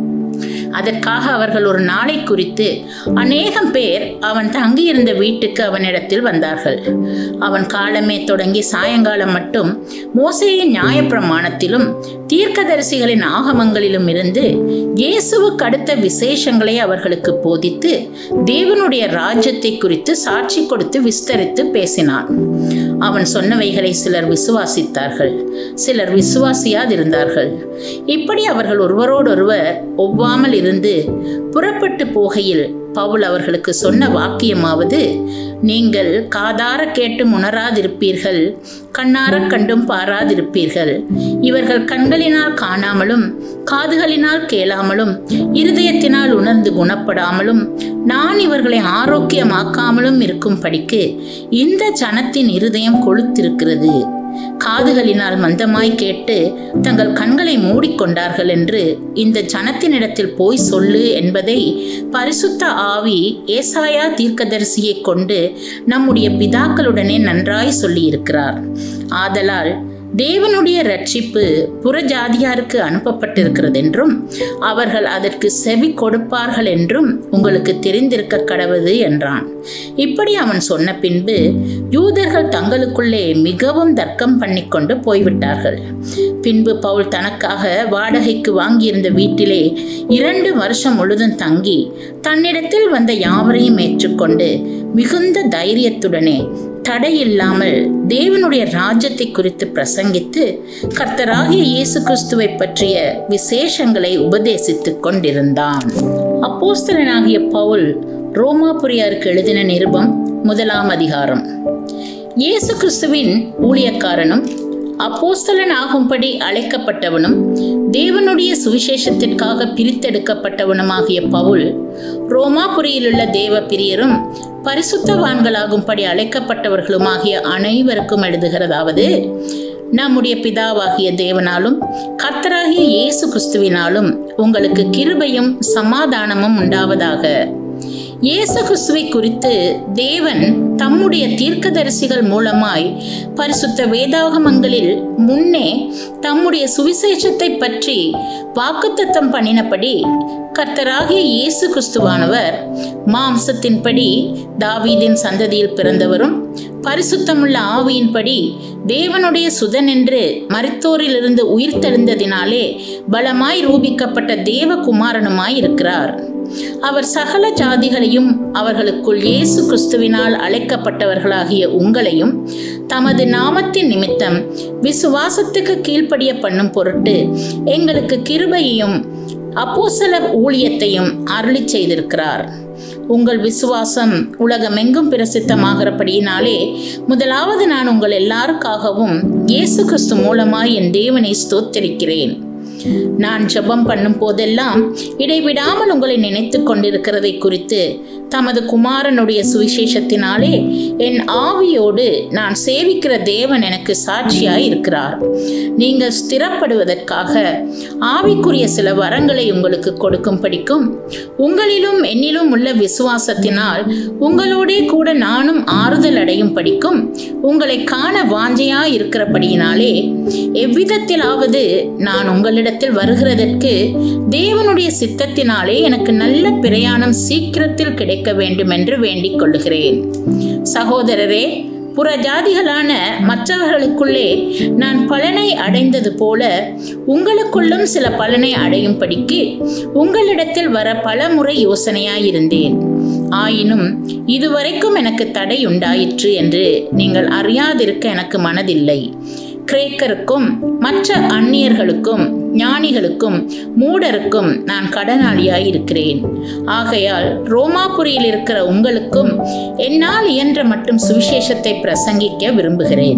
அதற்காக அவர்கள் ஒரு நாளை குறித்து அநேகம் பேர் அவன் தங்கியிருந்த வீட்டுக்கு அவனிடத்தில் வந்தார்கள் அவன் காலமே தொடங்கி சாயங்காலம் மட்டும் மோசையின் நியாயப்பிரமாணத்திலும் தீர்க்கதரிசிகளின் ஆகமங்களிலும் இருந்து இயேசுவுக்கு அடுத்த விசேஷங்களை அவர்களுக்கு போதித்து தேவனுடைய ராஜ்யத்தை குறித்து சாட்சி கொடுத்து விஸ்தரித்து பேசினான் அவன் சொன்னவைகளை சிலர் விசுவாசித்தார்கள் சிலர் விசுவாசியாதிருந்தார்கள் இப்படி அவர்கள் ஒருவரோடொருவர் ஒவ்வாமல் இருந்து புறப்பட்டு போகையில் பவுல் அவர்களுக்கு சொன்ன வாக்கியமாவது நீங்கள் காதார கேட்டும் உணராதிருப்பீர்கள் கண்ணார கண்டும் பாராதிருப்பீர்கள் இவர்கள் கண்களினால் காணாமலும் காதுகளினால் கேளாமலும் இருதயத்தினால் உணர்ந்து குணப்படாமலும் நான் இவர்களை ஆரோக்கியமாக்காமலும் இருக்கும் படிக்கு இந்த ஜனத்தின் இருதயம் கொளுத்திருக்கிறது காதுகளினால் மந்தமாய் கேட்டு தங்கள் கண்களை மூடிக்கொண்டார்கள் என்று இந்த ஜனத்தினிடத்தில் போய் சொல்லு என்பதை பரிசுத்த ஆவி ஏசாயா தீர்க்கதரிசியை கொண்டு நம்முடைய பிதாக்களுடனே நன்றாய் சொல்லியிருக்கிறார் ஆதலால் தேவனுடைய ரட்சிப்பு புறஜாதியாருக்கு அனுப்பப்பட்டிருக்கிறது என்றும் அவர்கள் அதற்கு செவி கொடுப்பார்கள் என்றும் உங்களுக்கு தெரிந்திருக்க கடவுது என்றான் இப்படி அவன் சொன்ன பின்பு யூதர்கள் தங்களுக்குள்ளே மிகவும் தர்க்கம் பண்ணிக்கொண்டு போய்விட்டார்கள் பின்பு பவுல் தனக்காக வாடகைக்கு வாங்கியிருந்த வீட்டிலே இரண்டு வருஷம் முழுதும் தங்கி தன்னிடத்தில் வந்த யாவரையும் ஏற்றுக்கொண்டு மிகுந்த தைரியத்துடனே தடையில்லாமல் தேவனுடைய ராஜ்யத்தை குறித்து பிரசங்கித்து கர்த்தராகிய இயேசு கிறிஸ்துவை பற்றிய விசேஷங்களை உபதேசித்துக் கொண்டிருந்தான் அப்போஸ்தலனாகிய பவுல் ரோமாபுரியாருக்கு எழுதின நிருபம் முதலாம் அதிகாரம் இயேசு கிறிஸ்துவின் ஊழியக்காரனும் அப்போஸ்தலன் ஆகும்படி அழைக்கப்பட்டவனும் தேவனுடைய சுவிசேஷத்திற்காக பிரித்தெடுக்கப்பட்டவனுமாகிய பவுல் ரோமாபுரியிலுள்ள தேவ பிரியரும் பரிசுத்தவான்களாகும்படி அழைக்கப்பட்டவர்களுமாகிய அனைவருக்கும் எழுதுகிறதாவது நம்முடைய பிதாவாகிய தேவனாலும் கர்த்தராகிய இயேசு கிறிஸ்துவினாலும் உங்களுக்கு கிருபையும் சமாதானமும் உண்டாவதாக இயேசு கிறிஸ்துவை குறித்து தேவன் தம்முடைய தீர்க்கதரிசிகள் மூலமாய் பரிசுத்த வேதாகமங்களில் முன்னே தம்முடைய சுவிசேஷத்தை பற்றி வாக்குத்தத்தம் பண்ணினபடி கர்த்தராகிய இயேசு கிறிஸ்துவானவர் மாம்சத்தின்படி தாவீதின் சந்ததியில் பிறந்தவரும் பரிசுத்தமுள்ள ஆவியின்படி தேவனுடைய சுதன் என்று மருத்தோரிலிருந்து உயிர் தெழுந்ததினாலே பலமாய் ரூபிக்கப்பட்ட தேவகுமாரனுமாய் இருக்கிறார் அவர் சகல ஜாதிகளையும் அவர்களுக்குள் இயேசு கிறிஸ்துவினால் அழைக்கப்பட்டவர்களாகிய உங்களையும் தமது நாமத்தின் நிமித்தம் விசுவாசத்துக்கு கீழ்ப்படிய பண்ணும் பொருட்டு எங்களுக்கு கிருபையையும் அப்போசல ஊழியத்தையும் அருளி செய்திருக்கிறார் உங்கள் விசுவாசம் உலகமெங்கும் பிரசித்தமாகிறபடியினாலே முதலாவது நான் உங்கள் எல்லாருக்காகவும் இயேசு கிறிஸ்து மூலமாய் என் தேவனை ஸ்தோத்தரிக்கிறேன் நான் ஜெபம் பண்ணும் போதெல்லாம் இடைவிடாமல் உங்களை நினைத்து கொண்டிருக்கிறதை குறித்து தமது குமாரனுடைய சுவிசேஷத்தினாலே என் ஆவியோடு நான் சேவிக்கிற தேவன் எனக்கு சாட்சியாய் இருக்கிறார் நீங்கள் ஸ்திரப்படுவதற்காக ஆவிக்குரிய சில வரங்களை உங்களுக்கு கொடுக்கும் படிக்கும் உங்களிலும் என்னிலும் உள்ள விசுவாசத்தினால் உங்களோடே கூட நானும் ஆறுதல் அடையும் படிக்கும் உங்களை காண வாஞ்சையாய் இருக்கிறபடியினாலே எவ்விதத்திலாவது நான் உங்களிடத்தில் வருகிறதற்கு தேவனுடைய சித்தத்தினாலே எனக்கு நல்ல பிரயாணம் சீக்கிரத்தில் கிடைக்க வேண்டும் என்று வேண்டிக் கொள்ளுகிறேன் சகோதரரே புற ஜாதிகளான மற்றவர்களுக்குள்ளே நான் பலனை அடைந்தது போல உங்களுக்குள்ளும் சில பலனை அடையும்படிக்கு உங்களிடத்தில் வர பல முறை யோசனையாயிருந்தேன் ஆயினும் இதுவரைக்கும் எனக்கு தடை உண்டாயிற்று என்று நீங்கள் அறியாதிருக்க எனக்கு மனதில்லை கிரேக்கருக்கும் மற்ற அந்நியர்களுக்கும் ஞானிகளுக்கும் மூடருக்கும் நான் கடனாளியாய் இருக்கிறேன் ஆகையால் ரோமாபுரியில் இருக்கிற உங்களுக்கும் என்னால் இயன்ற மட்டும் சுவிசேஷத்தை பிரசங்கிக்க விரும்புகிறேன்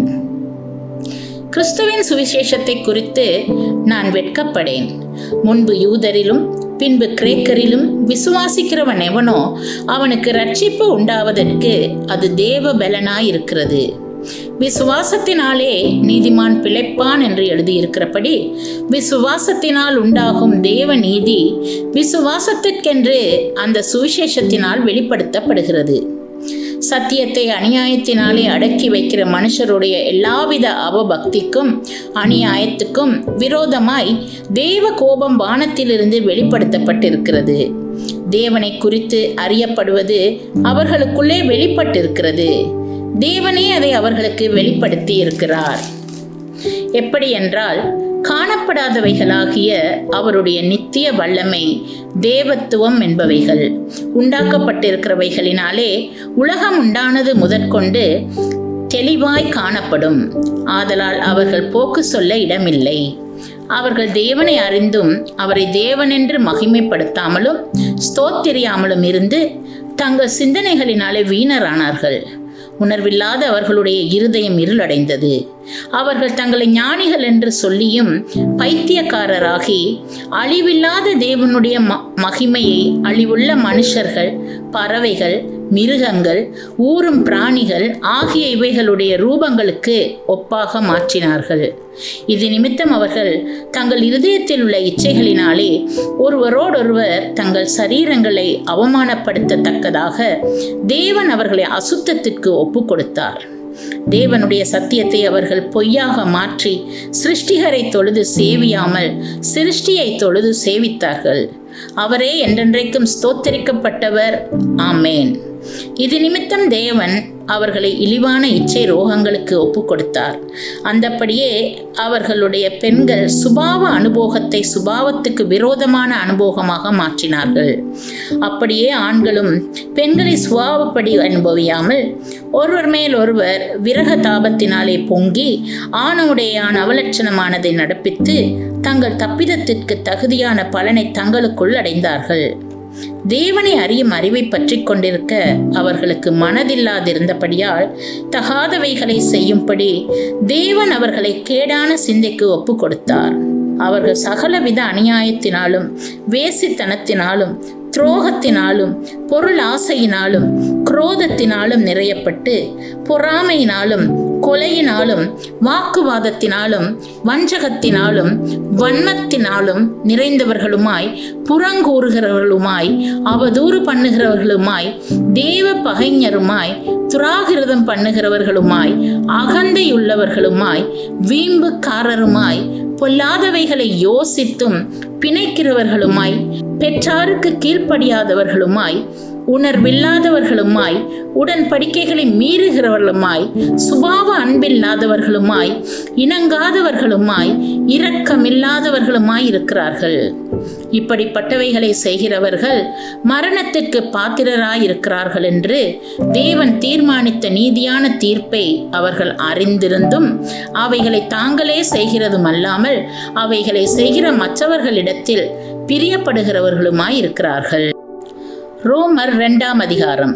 கிறிஸ்துவின் சுவிசேஷத்தை குறித்து நான் வெட்கப்படேன் முன்பு யூதரிலும் பின்பு கிரேக்கரிலும் விசுவாசிக்கிறவன் எவனோ அவனுக்கு ரட்சிப்பு உண்டாவதற்கு அது தேவ பலனாயிருக்கிறது விசுவாசத்தினாலே நீதிமான் பிழைப்பான் என்று எழுதியிருக்கிறபடி விசுவாசத்தினால் உண்டாகும் தேவ நீதி விசுவாசத்திற்கென்று அந்த சுவிசேஷத்தினால் வெளிப்படுத்தப்படுகிறது சத்தியத்தை அநியாயத்தினாலே அடக்கி வைக்கிற மனுஷருடைய எல்லாவித அவபக்திக்கும் அநியாயத்துக்கும் விரோதமாய் தேவ கோபம் வானத்திலிருந்து வெளிப்படுத்தப்பட்டிருக்கிறது தேவனை குறித்து அறியப்படுவது அவர்களுக்குள்ளே வெளிப்பட்டிருக்கிறது தேவனே அதை அவர்களுக்கு வெளிப்படுத்தி இருக்கிறார் எப்படி என்றால் காணப்படாதவைகளாகிய அவருடைய நித்திய வல்லமை தேவத்துவம் என்பவைகள் உண்டாக்கப்பட்டிருக்கிறவைகளினாலே உலகம் உண்டானது முதற்கொண்டு தெளிவாய் காணப்படும் ஆதலால் அவர்கள் போக்கு சொல்ல இடமில்லை அவர்கள் தேவனை அறிந்தும் அவரை தேவனென்று மகிமைப்படுத்தாமலும் ஸ்தோத்திரியாமலும் இருந்து தங்கள் சிந்தனைகளினாலே வீணரானார்கள் உணர்வில்லாத அவர்களுடைய இருதயம் இருளடைந்தது அவர்கள் தங்களை ஞானிகள் என்று சொல்லியும் பைத்தியக்காரராகி அழிவில்லாத தேவனுடைய ம மகிமையை அழிவுள்ள மனுஷர்கள் பறவைகள் மிருகங்கள் ஊறும் பிராணிகள் ஆகிய இவைகளுடைய ரூபங்களுக்கு ஒப்பாக மாற்றினார்கள் இது நிமித்தம் அவர்கள் தங்கள் இருதயத்தில் உள்ள இச்சைகளினாலே ஒருவரோடொருவர் தங்கள் சரீரங்களை அவமானப்படுத்தத்தக்கதாக தேவன் அவர்களை அசுத்தத்திற்கு ஒப்பு கொடுத்தார் தேவனுடைய சத்தியத்தை அவர்கள் பொய்யாக மாற்றி சிருஷ்டிகரை தொழுது சேவியாமல் சிருஷ்டியை தொழுது சேவித்தார்கள் அவரே என்றென்றைக்கும் ஸ்தோத்தரிக்கப்பட்டவர் ஆமேன் இது நிமித்தம் தேவன் அவர்களை இழிவான இச்சை ரோகங்களுக்கு ஒப்பு கொடுத்தார் அந்தப்படியே அவர்களுடைய பெண்கள் சுபாவ அனுபவத்தை சுபாவத்துக்கு விரோதமான அனுபவமாக மாற்றினார்கள் அப்படியே ஆண்களும் பெண்களை சுபாவப்படி அனுபவியாமல் ஒருவர் மேல் ஒருவர் விரக தாபத்தினாலே பொங்கி ஆணுடையான் அவலட்சணமானதை நடப்பித்து தங்கள் தப்பிதத்திற்கு தகுதியான பலனை தங்களுக்குள் அடைந்தார்கள் தேவனை அறியும் அறிவை பற்றி கொண்டிருக்க அவர்களுக்கு மனதில்லாதிருந்தபடியால் தகாதவைகளை செய்யும்படி தேவன் அவர்களை கேடான சிந்தைக்கு ஒப்பு கொடுத்தார் அவர்கள் சகலவித அநியாயத்தினாலும் வேசித்தனத்தினாலும் துரோகத்தினாலும் பொருள் ஆசையினாலும் குரோதத்தினாலும் நிறையப்பட்டு பொறாமையினாலும் கொலையினாலும் வாக்குவாதத்தினாலும் வஞ்சகத்தினாலும் வன்மத்தினாலும் நிறைந்தவர்களுமாய் புறங்கூறுகிறவர்களுமாய் அவதூறு பண்ணுகிறவர்களுமாய் தேவ பகைஞருமாய் துராகிருதம் பண்ணுகிறவர்களுமாய் அகந்தையுள்ளவர்களுமாய் வீம்புக்காரருமாய் பொல்லாதவைகளை யோசித்தும் பிணைக்கிறவர்களுமாய் பெற்றாருக்கு கீழ்ப்படியாதவர்களுமாய் உணர்வில்லாதவர்களுமாய் உடன்படிக்கைகளை மீறுகிறவர்களுமாய் சுபாவ அன்பில்லாதவர்களுமாய் இணங்காதவர்களுமாய் இரக்கமில்லாதவர்களுமாய் இருக்கிறார்கள் இப்படிப்பட்டவைகளை செய்கிறவர்கள் மரணத்திற்கு பாத்திரராய் இருக்கிறார்கள் என்று தேவன் தீர்மானித்த நீதியான தீர்ப்பை அவர்கள் அறிந்திருந்தும் அவைகளை தாங்களே செய்கிறதும் அல்லாமல் அவைகளை செய்கிற மற்றவர்களிடத்தில் பிரியப்படுகிறவர்களுமாய் இருக்கிறார்கள் ரோமர் இரண்டாம் அதிகாரம்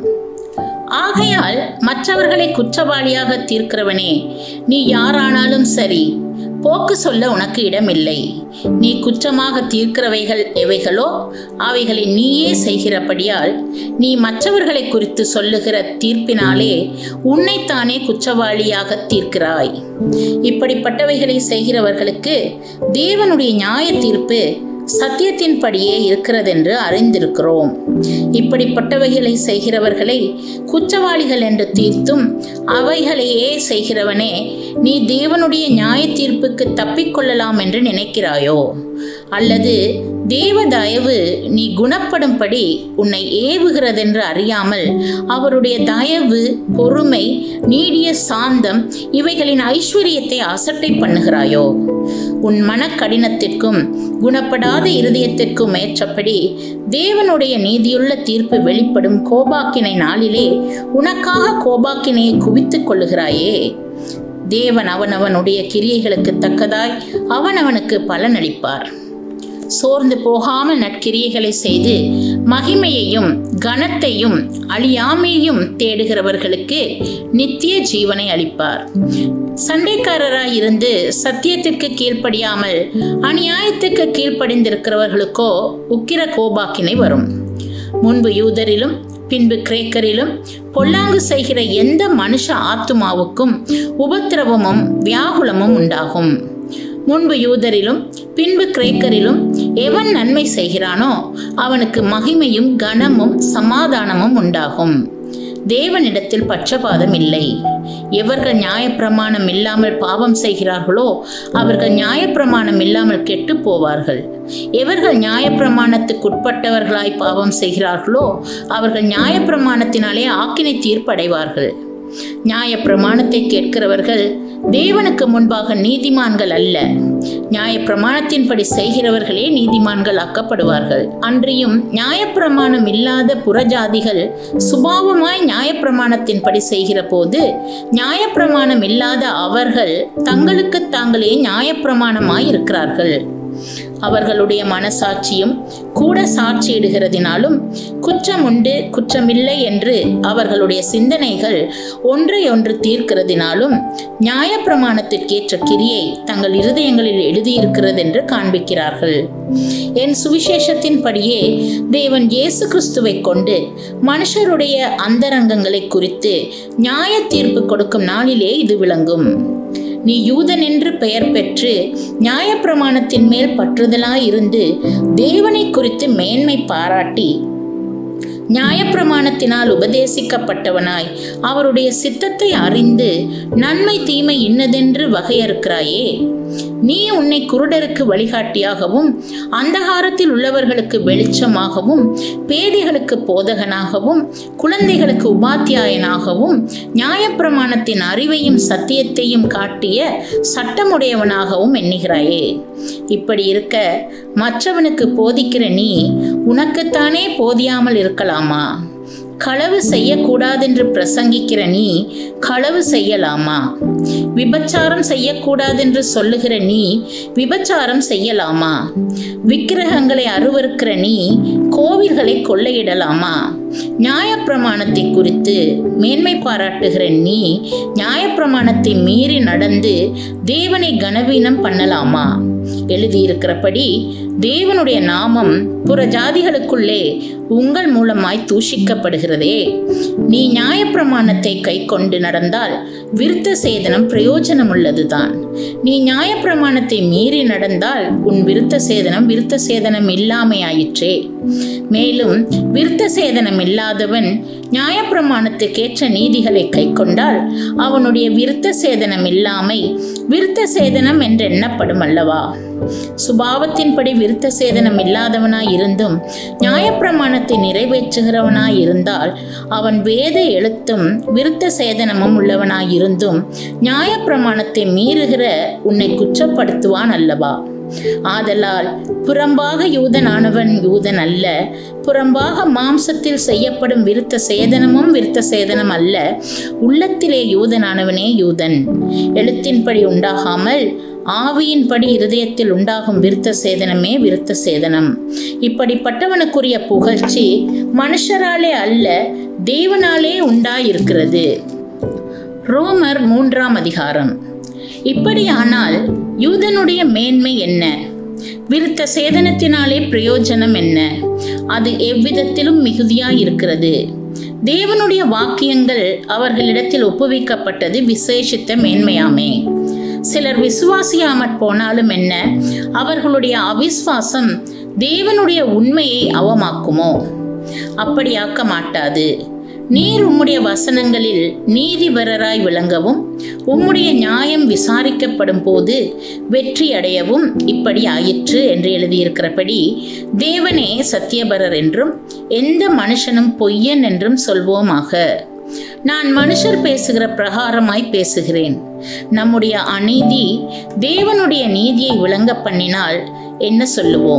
ஆகையால் மற்றவர்களை குற்றவாளியாக தீர்க்கிறவனே நீ யாரானாலும் சரி போக்கு சொல்ல உனக்கு இடமில்லை நீ குற்றமாக தீர்க்கிறவைகள் எவைகளோ அவைகளை நீயே செய்கிறபடியால் நீ மற்றவர்களை குறித்து சொல்லுகிற தீர்ப்பினாலே உன்னைத்தானே குற்றவாளியாக தீர்க்கிறாய் இப்படிப்பட்டவைகளை செய்கிறவர்களுக்கு தேவனுடைய நியாய தீர்ப்பு சத்தியத்தின்படியே இருக்கிறதென்று அறிந்திருக்கிறோம் இப்படிப்பட்டவைகளை செய்கிறவர்களை குற்றவாளிகள் என்று தீர்த்தும் அவைகளையே செய்கிறவனே நீ தேவனுடைய நியாய தீர்ப்புக்கு தப்பிக்கொள்ளலாம் என்று நினைக்கிறாயோ அல்லது தேவ தயவு நீ குணப்படும்படி உன்னை ஏவுகிறதென்று அறியாமல் அவருடைய தயவு பொறுமை நீடிய சாந்தம் இவைகளின் ஐஸ்வர்யத்தை அசட்டை பண்ணுகிறாயோ உன் மனக்கடினத்திற்கும் குணப்படாத இருதயத்திற்கும் ஏற்றபடி தேவனுடைய நீதியுள்ள தீர்ப்பு வெளிப்படும் கோபாக்கினை நாளிலே உனக்காக கோபாக்கினையை குவித்துக் கொள்ளுகிறாயே தேவன் அவனவனுடைய கிரியைகளுக்கு தக்கதாய் அவனவனுக்கு பலனளிப்பார் சோர்ந்து போகாமல் நற்கிரியைகளை செய்து மகிமையையும் கனத்தையும் அழியாமையும் தேடுகிறவர்களுக்கு நித்திய ஜீவனை அளிப்பார் சண்டைக்காரராய் இருந்து சத்தியத்திற்கு கீழ்ப்படியாமல் அநியாயத்துக்கு கீழ்ப்படிந்திருக்கிறவர்களுக்கோ உக்கிர கோபாக்கினை வரும் முன்பு யூதரிலும் பின்பு கிரேக்கரிலும் பொல்லாங்கு செய்கிற எந்த மனுஷ ஆத்துமாவுக்கும் உபத்திரவமும் வியாகுலமும் உண்டாகும் முன்பு யூதரிலும் பின்பு கிரேக்கரிலும் எவன் நன்மை செய்கிறானோ அவனுக்கு மகிமையும் கனமும் சமாதானமும் உண்டாகும் தேவனிடத்தில் பட்சபாதம் இல்லை எவர்கள் நியாயப்பிரமாணம் இல்லாமல் பாவம் செய்கிறார்களோ அவர்கள் நியாயப்பிரமாணம் இல்லாமல் கெட்டு போவார்கள் எவர்கள் நியாயப்பிரமாணத்துக்குட்பட்டவர்களாய் பாவம் செய்கிறார்களோ அவர்கள் நியாயப்பிரமாணத்தினாலே ஆக்கினை தீர்ப்படைவார்கள் நியாயப்பிரமாணத்தை கேட்கிறவர்கள் தேவனுக்கு முன்பாக நீதிமான்கள் அல்ல நியாயப்பிரமாணத்தின்படி செய்கிறவர்களே நீதிமான்கள் ஆக்கப்படுவார்கள் அன்றியும் நியாயப்பிரமாணம் இல்லாத புறஜாதிகள் சுபாவமாய் நியாயப்பிரமாணத்தின்படி செய்கிற போது நியாயப்பிரமாணம் இல்லாத அவர்கள் தங்களுக்கு தாங்களே நியாயப்பிரமாணமாய் இருக்கிறார்கள் அவர்களுடைய மனசாட்சியும் கூட சாட்சியிடுகிறதினாலும் குற்றம் உண்டு குற்றமில்லை என்று அவர்களுடைய சிந்தனைகள் ஒன்றை ஒன்று தீர்க்கிறதினாலும் நியாயப்பிரமாணத்திற்கேற்ற கிரியை தங்கள் இருதயங்களில் எழுதியிருக்கிறது என்று காண்பிக்கிறார்கள் என் சுவிசேஷத்தின்படியே தேவன் இயேசு கிறிஸ்துவை கொண்டு மனுஷருடைய அந்தரங்கங்களை குறித்து நியாய தீர்ப்பு கொடுக்கும் நாளிலே இது விளங்கும் நீ யூதன் என்று பெயர் பெற்று நியாயப்பிரமாணத்தின் மேல் பற்றுதலாயிருந்து தேவனை குறித்து மேன்மை பாராட்டி நியாயப்பிரமாணத்தினால் உபதேசிக்கப்பட்டவனாய் அவருடைய சித்தத்தை அறிந்து நன்மை தீமை இன்னதென்று வகையறுக்கிறாயே நீ உன்னை குருடருக்கு வழிகாட்டியாகவும் அந்தகாரத்தில் உள்ளவர்களுக்கு வெளிச்சமாகவும் பேதைகளுக்கு போதகனாகவும் குழந்தைகளுக்கு உபாத்தியாயனாகவும் நியாயப்பிரமாணத்தின் அறிவையும் சத்தியத்தையும் காட்டிய சட்டமுடையவனாகவும் எண்ணுகிறாயே இப்படி இருக்க மற்றவனுக்கு போதிக்கிற நீ உனக்குத்தானே போதியாமல் இருக்கலாமா களவு செய்யக்கூடாதென்று பிரசங்கிக்கிற நீ களவு செய்யலாமா விபச்சாரம் செய்யக்கூடாதென்று சொல்லுகிற நீ விபச்சாரம் செய்யலாமா விக்கிரகங்களை அருவருக்கிற நீ கோவில்களை கொள்ளையிடலாமா நியாயப்பிரமாணத்தை குறித்து மேன்மை பாராட்டுகிற நீ நியாயப்பிரமாணத்தை மீறி நடந்து தேவனை கனவீனம் பண்ணலாமா எழுதியிருக்கிறபடி தேவனுடைய நாமம் புற ஜாதிகளுக்குள்ளே உங்கள் மூலமாய் தூஷிக்கப்படுகிறதே நீ நியாயப்பிரமாணத்தை கை கொண்டு நடந்தால் விருத்த சேதனம் பிரயோஜனம் உள்ளதுதான் நீ நியாயப்பிரமாணத்தை மீறி நடந்தால் உன் விருத்த சேதனம் விருத்த சேதனம் இல்லாமையாயிற்றே மேலும் விருத்த சேதனம் இல்லாதவன் நியாயப்பிரமாணத்துக்கேற்ற நீதிகளை கை கொண்டால் அவனுடைய விருத்த சேதனம் இல்லாமை விருத்த சேதனம் என்று எண்ணப்படும் அல்லவா சுபாவத்தின்படி விருத்த சேதனம் இல்லாதவனாய் இருந்தும் நியாயப்பிரமாணத்தை நிறைவேற்றுகிறவனாய் இருந்தால் அவன் வேத எழுத்தும் விருத்த சேதனமும் உள்ளவனாய் இருந்தும் நியாயப்பிரமாணத்தை மீறுகிற உன்னை குற்றப்படுத்துவான் அல்லவா ஆதலால் புறம்பாக யூதனானவன் யூதன் அல்ல புறம்பாக மாம்சத்தில் செய்யப்படும் விருத்த சேதனமும் விருத்த சேதனம் அல்ல உள்ளத்திலே யூதனானவனே யூதன் எழுத்தின்படி உண்டாகாமல் ஆவியின்படி இருதயத்தில் உண்டாகும் விருத்த சேதனமே விருத்த சேதனம் இப்படிப்பட்டவனுக்குரிய புகழ்ச்சி மனுஷராலே அல்ல தேவனாலே உண்டாயிருக்கிறது ரோமர் மூன்றாம் அதிகாரம் இப்படியானால் யூதனுடைய மேன்மை என்ன விருத்த சேதனத்தினாலே பிரயோஜனம் என்ன அது எவ்விதத்திலும் மிகுதியாயிருக்கிறது தேவனுடைய வாக்கியங்கள் அவர்களிடத்தில் ஒப்புவிக்கப்பட்டது விசேஷித்த மேன்மையாமே சிலர் விசுவாசியாமற் போனாலும் என்ன அவர்களுடைய அவிஸ்வாசம் தேவனுடைய உண்மையை அவமாக்குமோ அப்படியாக்க மாட்டாது நீர் உம்முடைய வசனங்களில் நீதிபரராய் விளங்கவும் உம்முடைய நியாயம் விசாரிக்கப்படும் போது வெற்றி அடையவும் இப்படி ஆயிற்று என்று எழுதியிருக்கிறபடி தேவனே சத்தியபரர் என்றும் எந்த மனுஷனும் பொய்யன் என்றும் சொல்வோமாக நான் மனுஷர் பேசுகிற பிரகாரமாய் பேசுகிறேன் நம்முடைய அநீதி தேவனுடைய நீதியை விளங்க பண்ணினால் என்ன சொல்லுவோம்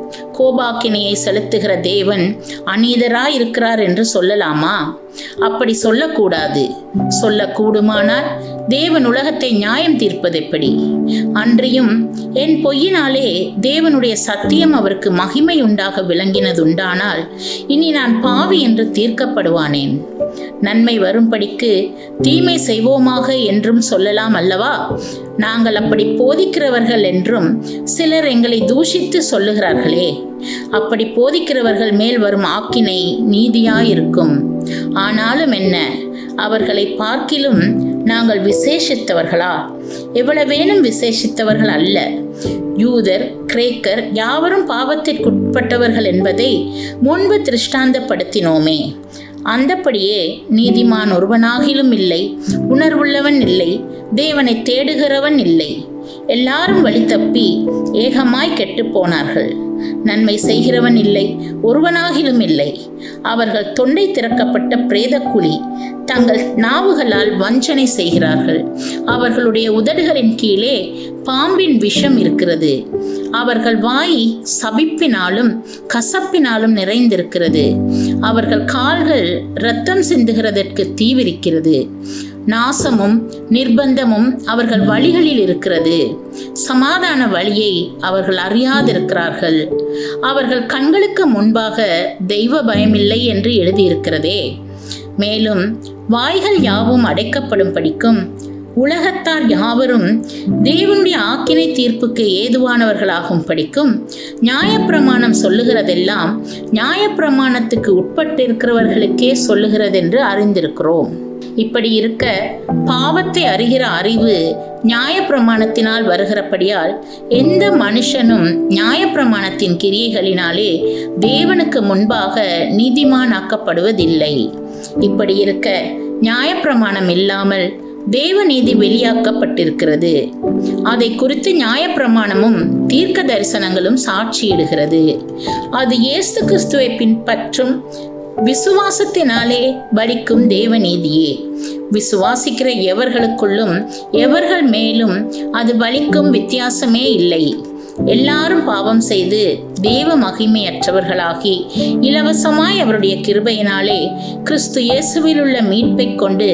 கோபாக்கினையை செலுத்துகிற தேவன் அநீதராய் இருக்கிறார் என்று சொல்லலாமா அப்படி சொல்லக்கூடாது சொல்லக்கூடுமானால் தேவன் உலகத்தை நியாயம் தீர்ப்பது எப்படி அன்றியும் என் பொய்யினாலே தேவனுடைய சத்தியம் அவருக்கு மகிமை உண்டாக விளங்கினதுண்டானால் இனி நான் பாவி என்று தீர்க்கப்படுவானேன் நன்மை வரும்படிக்கு தீமை செய்வோமாக என்றும் சொல்லலாம் அல்லவா நாங்கள் அப்படி போதிக்கிறவர்கள் என்றும் சிலர் எங்களை தூஷித்து சொல்லுகிறார்களே அப்படி போதிக்கிறவர்கள் மேல் வரும் ஆக்கினை நீதியாயிருக்கும் ஆனாலும் என்ன அவர்களை பார்க்கிலும் நாங்கள் விசேஷித்தவர்களா எவ்வளவேனும் விசேஷித்தவர்கள் அல்ல யூதர் கிரேக்கர் யாவரும் பாவத்திற்குட்பட்டவர்கள் என்பதை முன்பு திருஷ்டாந்தப்படுத்தினோமே அந்தப்படியே நீதிமான் ஒருவனாகிலும் இல்லை உணர்வுள்ளவன் இல்லை தேவனை தேடுகிறவன் இல்லை எல்லாரும் வழி தப்பி ஏகமாய் கெட்டுப் போனார்கள் நன்மை செய்கிறவன் இல்லை ஒருவனாகிலும் இல்லை அவர்கள் தொண்டை திறக்கப்பட்ட பிரேதக்குழி தங்கள் நாவுகளால் வஞ்சனை செய்கிறார்கள் அவர்களுடைய உதடுகளின் கீழே பாம்பின் விஷம் இருக்கிறது அவர்கள் வாய் சபிப்பினாலும் கசப்பினாலும் நிறைந்திருக்கிறது அவர்கள் கால்கள் இரத்தம் சிந்துகிறதற்கு தீவிரிக்கிறது நாசமும் நிர்பந்தமும் அவர்கள் வழிகளில் இருக்கிறது சமாதான வழியை அவர்கள் அறியாதிருக்கிறார்கள் அவர்கள் கண்களுக்கு முன்பாக தெய்வ பயமில்லை என்று எழுதியிருக்கிறதே மேலும் வாய்கள் யாவும் அடைக்கப்படும் படிக்கும் உலகத்தார் யாவரும் தேவனுடைய ஆக்கினை தீர்ப்புக்கு ஏதுவானவர்களாகும் படிக்கும் நியாயப்பிரமாணம் சொல்லுகிறதெல்லாம் நியாயப்பிரமாணத்துக்கு உட்பட்டிருக்கிறவர்களுக்கே சொல்லுகிறதென்று அறிந்திருக்கிறோம் இப்படி இருக்க பாவத்தை அறிகிற அறிவு நியாயப்பிரமாணத்தினால் வருகிறபடியால் எந்த மனுஷனும் நியாயப்பிரமாணத்தின் கிரியைகளினாலே தேவனுக்கு முன்பாக நீதிமானாக்கப்படுவதில்லை இப்படி இருக்க நியாயப்பிரமாணம் இல்லாமல் தேவநீதி வெளியாக்கப்பட்டிருக்கிறது அதை குறித்து நியாயப்பிரமாணமும் தீர்க்க தரிசனங்களும் சாட்சியிடுகிறது அது இயேசு கிறிஸ்துவை பின்பற்றும் விசுவாசத்தினாலே பலிக்கும் தேவநீதியே விசுவாசிக்கிற எவர்களுக்குள்ளும் எவர்கள் மேலும் அது பலிக்கும் வித்தியாசமே இல்லை எல்லாரும் பாவம் செய்து தேவ மகிமையற்றவர்களாகி இலவசமாய் அவருடைய கிருபையினாலே கிறிஸ்து இயேசுவில் உள்ள மீட்பை கொண்டு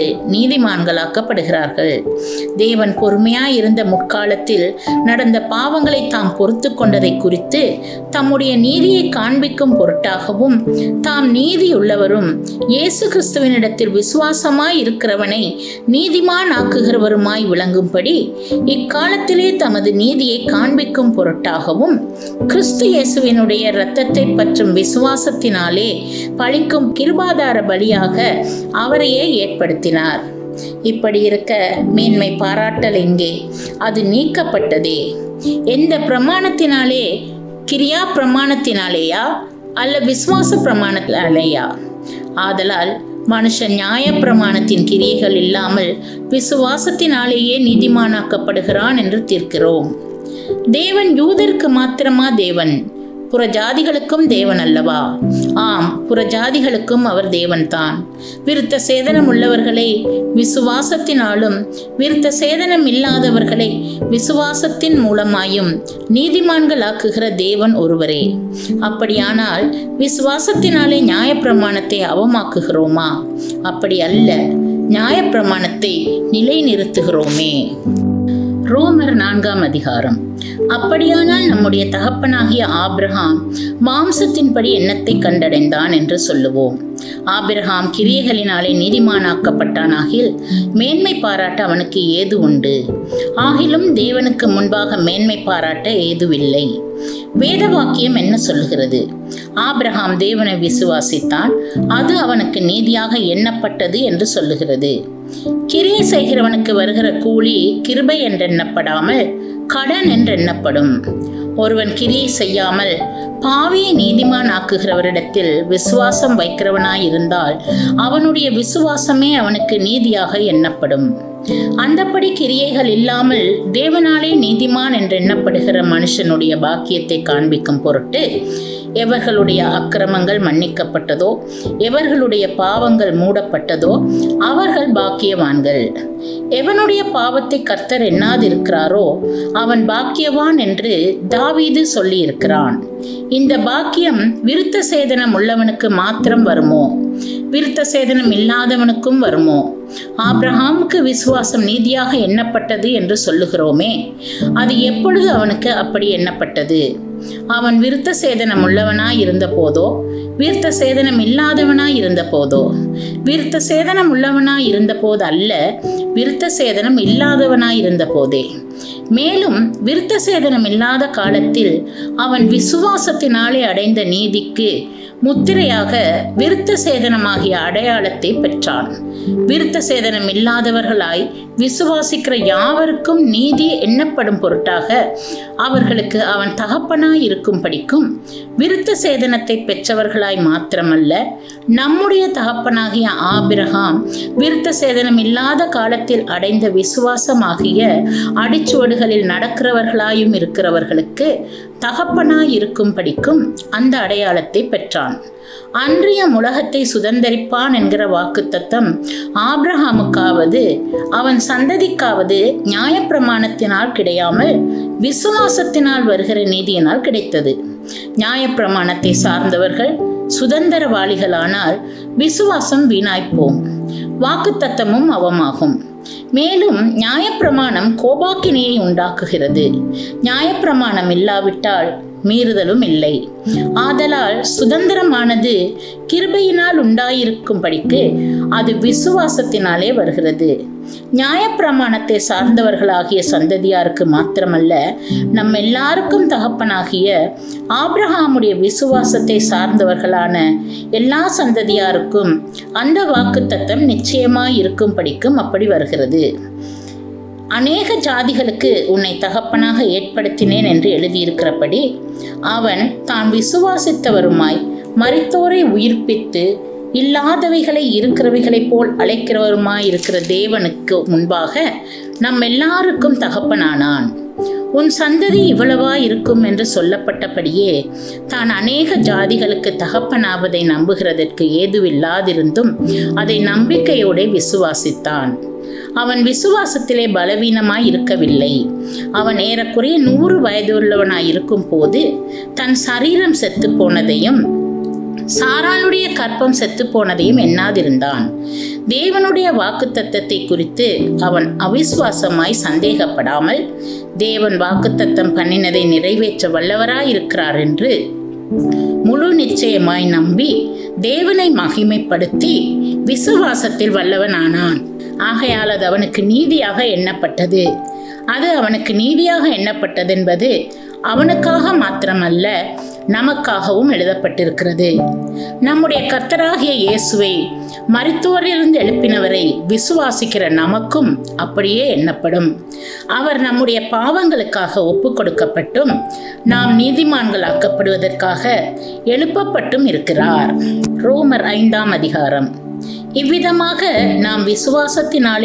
நீதிமான்களாக்கப்படுகிறார்கள் தேவன் பொறுமையாய் இருந்த முற்காலத்தில் நடந்த பாவங்களை தாம் பொறுத்து கொண்டதை குறித்து தம்முடைய நீதியை காண்பிக்கும் பொருட்டாகவும் தாம் நீதியுள்ளவரும் இயேசு கிறிஸ்துவனிடத்தில் விசுவாசமாய் இருக்கிறவனை நீதிமான் ஆக்குகிறவருமாய் விளங்கும்படி இக்காலத்திலே தமது நீதியை காண்பிக்கும் பொருட்டாகவும் கிறிஸ்து இயேசுவினுடைய இரத்தத்தை பற்றும் விசுவாசத்தினாலே பழிக்கும் கிருபாதார பலியாக அவரையே ஏற்படுத்தினார் இப்படி இருக்க மேன்மை பாராட்டல் எங்கே அது நீக்கப்பட்டதே எந்த பிரமாணத்தினாலே கிரியா பிரமாணத்தினாலேயா அல்ல விசுவாச பிரமாணத்தினாலேயா ஆதலால் மனுஷன் நியாய பிரமாணத்தின் கிரியைகள் இல்லாமல் விசுவாசத்தினாலேயே நீதிமானாக்கப்படுகிறான் என்று தீர்க்கிறோம் தேவன் யூதருக்கு மாத்திரமா தேவன் புறஜாதிகளுக்கும் தேவன் அல்லவா ஆம் புறஜாதிகளுக்கும் அவர் தேவன்தான் விருத்த சேதனம் உள்ளவர்களை விசுவாசத்தினாலும் விருத்த சேதனம் இல்லாதவர்களை விசுவாசத்தின் மூலமாயும் நீதிமான்களாக்குகிற தேவன் ஒருவரே அப்படியானால் விசுவாசத்தினாலே நியாயப்பிரமாணத்தை அவமாக்குகிறோமா அப்படி அல்ல நியாயப்பிரமாணத்தை நிலைநிறுத்துகிறோமே ரோமர் நான்காம் அதிகாரம் அப்படியானால் நம்முடைய தகப்பனாகிய ஆபிரகாம் மாம்சத்தின்படி எண்ணத்தை கண்டடைந்தான் என்று சொல்லுவோம் ஆபிரகாம் கிரியைகளினாலே நீதிமானாக்கப்பட்டானாகில் மேன்மை பாராட்ட அவனுக்கு ஏது உண்டு ஆகிலும் தேவனுக்கு முன்பாக மேன்மை பாராட்ட ஏதுவில்லை வேத வாக்கியம் என்ன சொல்கிறது ஆபிரகாம் தேவனை விசுவாசித்தான் அது அவனுக்கு நீதியாக எண்ணப்பட்டது என்று சொல்லுகிறது கிரியை செய்கிறவனுக்கு வருகிற கூலி கிருபை என்றெண்ணப்படாமல் கடன் என்றெண்ணப்படும் ஒருவன் கிரியை செய்யாமல் பாவியை நீதிமான் ஆக்குகிறவரிடத்தில் விசுவாசம் வைக்கிறவனாயிருந்தால் அவனுடைய விசுவாசமே அவனுக்கு நீதியாக எண்ணப்படும் அந்தப்படி கிரியைகள் இல்லாமல் தேவனாலே நீதிமான் என்று எண்ணப்படுகிற மனுஷனுடைய பாக்கியத்தை காண்பிக்கும் பொருட்டு எவர்களுடைய அக்கிரமங்கள் மன்னிக்கப்பட்டதோ எவர்களுடைய பாவங்கள் மூடப்பட்டதோ அவர்கள் பாக்கியவான்கள் எவனுடைய பாவத்தை கர்த்தர் எண்ணாதிருக்கிறாரோ அவன் பாக்கியவான் என்று தாவீது சொல்லியிருக்கிறான் இந்த பாக்கியம் விருத்த சேதனம் உள்ளவனுக்கு மாத்திரம் வருமோ விருத்த சேதனம் இல்லாதவனுக்கும் வருமோ ஆப்ரஹாமுக்கு விசுவாசம் நீதியாக எண்ணப்பட்டது என்று சொல்லுகிறோமே அது எப்பொழுது அவனுக்கு அப்படி எண்ணப்பட்டது அவன் விருத்த சேதனம் உள்ளவனாய் இருந்த போதோ விருத்த சேதனம் இல்லாதவனாய் இருந்த போதோ விருத்த சேதனம் உள்ளவனாய் இருந்த போது அல்ல விருத்த சேதனம் இல்லாதவனாய் இருந்த போதே மேலும் விருத்த சேதனம் இல்லாத காலத்தில் அவன் விசுவாசத்தினாலே அடைந்த நீதிக்கு முத்திரையாக விருத்த சேதனமாகிய அடையாளத்தை பெற்றான் விருத்த சேதனம் இல்லாதவர்களாய் விசுவாசிக்கிற யாவருக்கும் நீதி எண்ணப்படும் பொருட்டாக அவர்களுக்கு அவன் தகப்பனாய் இருக்கும் படிக்கும் விருத்த சேதனத்தை பெற்றவர்களாய் மாத்திரமல்ல நம்முடைய தகப்பனாகிய ஆபிரகாம் விருத்த சேதனம் இல்லாத காலத்தில் அடைந்த விசுவாசமாகிய அடிச்சுவடுகளில் நடக்கிறவர்களாயும் இருக்கிறவர்களுக்கு தகப்பனாய் இருக்கும் படிக்கும் அந்த அடையாளத்தை பெற்றான் அன்றைய உலகத்தை சுதந்தரிப்பான் என்கிற வாக்குத்தத்தம் ஆப்ரஹாமுக்காவது அவன் சந்ததிக்காவது நியாயப்பிரமாணத்தினால் கிடையாமல் விசுவாசத்தினால் வருகிற நீதியினால் கிடைத்தது நியாயப்பிரமாணத்தை சார்ந்தவர்கள் சுதந்திரவாளிகளானால் விசுவாசம் வீணாய்ப்போம் வாக்குத்தத்தமும் அவமாகும் மேலும் நியாயப்பிரமாணம் கோபாக்கினியை உண்டாக்குகிறது நியாயப்பிரமாணம் இல்லாவிட்டால் மீறுதலும் இல்லை ஆதலால் சுதந்திரமானது கிருபையினால் உண்டாயிருக்கும்படிக்கு அது விசுவாசத்தினாலே வருகிறது நியாயப்பிரமாணத்தை சார்ந்தவர்களாகிய சந்ததியாருக்கு மாத்திரமல்ல நம் எல்லாருக்கும் தகப்பனாகிய ஆப்ரஹாமுடைய விசுவாசத்தை சார்ந்தவர்களான எல்லா சந்ததியாருக்கும் அந்த வாக்குத்தத்தம் நிச்சயமாய் இருக்கும்படிக்கும் அப்படி வருகிறது அநேக ஜாதிகளுக்கு உன்னை தகப்பனாக ஏற்படுத்தினேன் என்று எழுதியிருக்கிறபடி அவன் தான் விசுவாசித்தவருமாய் மரித்தோரை உயிர்ப்பித்து இல்லாதவைகளை இருக்கிறவைகளைப் போல் அழைக்கிறவருமாய் இருக்கிற தேவனுக்கு முன்பாக நம் எல்லாருக்கும் தகப்பனானான் உன் சந்ததி இவ்வளவா இருக்கும் என்று சொல்லப்பட்டபடியே தான் அநேக ஜாதிகளுக்கு தகப்பனாவதை நம்புகிறதற்கு ஏதுவில்லாதிருந்தும் அதை நம்பிக்கையோட விசுவாசித்தான் அவன் விசுவாசத்திலே பலவீனமாய் இருக்கவில்லை அவன் ஏறக்குறைய நூறு வயதுள்ளவனாய் இருக்கும் போது தன் சரீரம் செத்து போனதையும் சாராளுடைய கற்பம் செத்து போனதையும் எண்ணாதிருந்தான் தேவனுடைய வாக்கு தத்தத்தை குறித்து அவன் அவிசுவாசமாய் சந்தேகப்படாமல் தேவன் வாக்குத்தத்தம் பண்ணினதை நிறைவேற்ற வல்லவராய் இருக்கிறார் என்று முழு நிச்சயமாய் நம்பி தேவனை மகிமைப்படுத்தி விசுவாசத்தில் வல்லவனானான் ஆகையால் அது அவனுக்கு நீதியாக எண்ணப்பட்டது அது அவனுக்கு நீதியாக எண்ணப்பட்டது என்பது அவனுக்காக மாத்திரமல்ல நமக்காகவும் எழுதப்பட்டிருக்கிறது நம்முடைய கர்த்தராகிய இயேசுவை மருத்துவரிலிருந்து எழுப்பினவரை விசுவாசிக்கிற நமக்கும் அப்படியே எண்ணப்படும் அவர் நம்முடைய பாவங்களுக்காக ஒப்பு கொடுக்கப்பட்டும் நாம் நீதிமான்களாக்கப்படுவதற்காக எழுப்பப்பட்டும் இருக்கிறார் ரோமர் ஐந்தாம் அதிகாரம் இவ்விதமாக நாம் விசுவாசத்தினாலே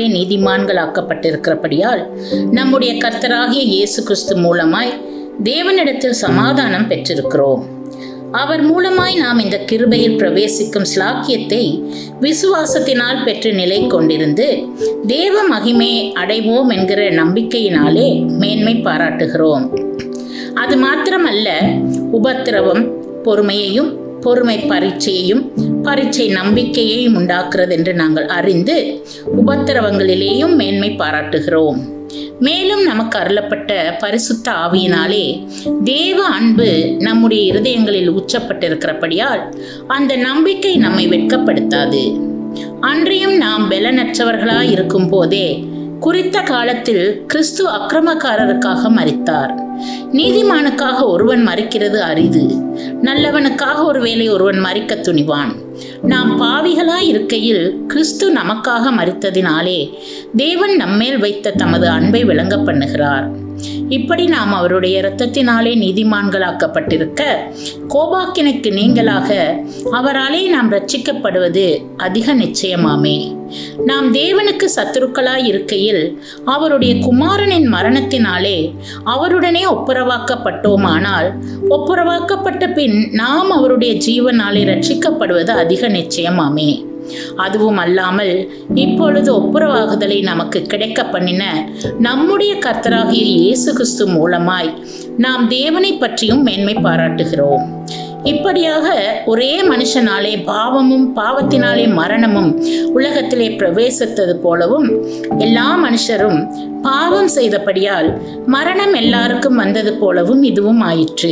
நீதிமான்களாக்கப்பட்டிருக்கிறபடியால் நம்முடைய கர்த்தராகிய இயேசு கிறிஸ்து மூலமாய் தேவனிடத்தில் சமாதானம் பெற்றிருக்கிறோம் அவர் மூலமாய் நாம் இந்த கிருபையில் பிரவேசிக்கும் ஸ்லாக்கியத்தை விசுவாசத்தினால் பெற்று நிலை கொண்டிருந்து தேவ மகிமையை அடைவோம் என்கிற நம்பிக்கையினாலே மேன்மை பாராட்டுகிறோம் அது மாத்திரமல்ல உபத்திரவம் பொறுமையையும் பொறுமை பரீட்சையையும் பரீட்சை நம்பிக்கையையும் உண்டாக்குறது என்று நாங்கள் அறிந்து உபத்திரவங்களிலேயும் மேன்மை பாராட்டுகிறோம் மேலும் நமக்கு அருளப்பட்ட பரிசுத்த ஆவியினாலே தேவ அன்பு நம்முடைய இருதயங்களில் ஊற்றப்பட்டிருக்கிறபடியால் அந்த நம்பிக்கை நம்மை வெட்கப்படுத்தாது அன்றியும் நாம் பலனற்றவர்களாய் இருக்கும் போதே குறித்த காலத்தில் கிறிஸ்து அக்கிரமக்காரருக்காக மறித்தார் நீதிமானுக்காக ஒருவன் மறிக்கிறது அரிது நல்லவனுக்காக ஒருவேளை ஒருவன் மறிக்க துணிவான் நாம் பாவிகளாய் இருக்கையில் கிறிஸ்து நமக்காக மறித்ததினாலே தேவன் நம்மேல் வைத்த தமது அன்பை விளங்க பண்ணுகிறார் இப்படி நாம் அவருடைய இரத்தத்தினாலே நீதிமான்களாக்கப்பட்டிருக்க கோபாக்கினைக்கு நீங்களாக அவராலே நாம் ரட்சிக்கப்படுவது அதிக நிச்சயமாமே நாம் தேவனுக்கு சத்துருக்களாய் இருக்கையில் அவருடைய குமாரனின் மரணத்தினாலே அவருடனே ஒப்புரவாக்கப்பட்டோமானால் ஒப்புரவாக்கப்பட்ட பின் நாம் அவருடைய ஜீவனாலே ரட்சிக்கப்படுவது அதிக நிச்சயமாமே அதுவும் அல்லாமல் இப்பொழுது ஒப்புரவாகுதலை நமக்கு கிடைக்க பண்ணின நம்முடைய கர்த்தராகிய இயேசு கிறிஸ்து மூலமாய் நாம் தேவனை பற்றியும் மேன்மை பாராட்டுகிறோம் இப்படியாக ஒரே மனுஷனாலே பாவமும் பாவத்தினாலே மரணமும் உலகத்திலே பிரவேசித்தது போலவும் எல்லா மனுஷரும் பாவம் செய்தபடியால் மரணம் எல்லாருக்கும் வந்தது போலவும் இதுவும் ஆயிற்று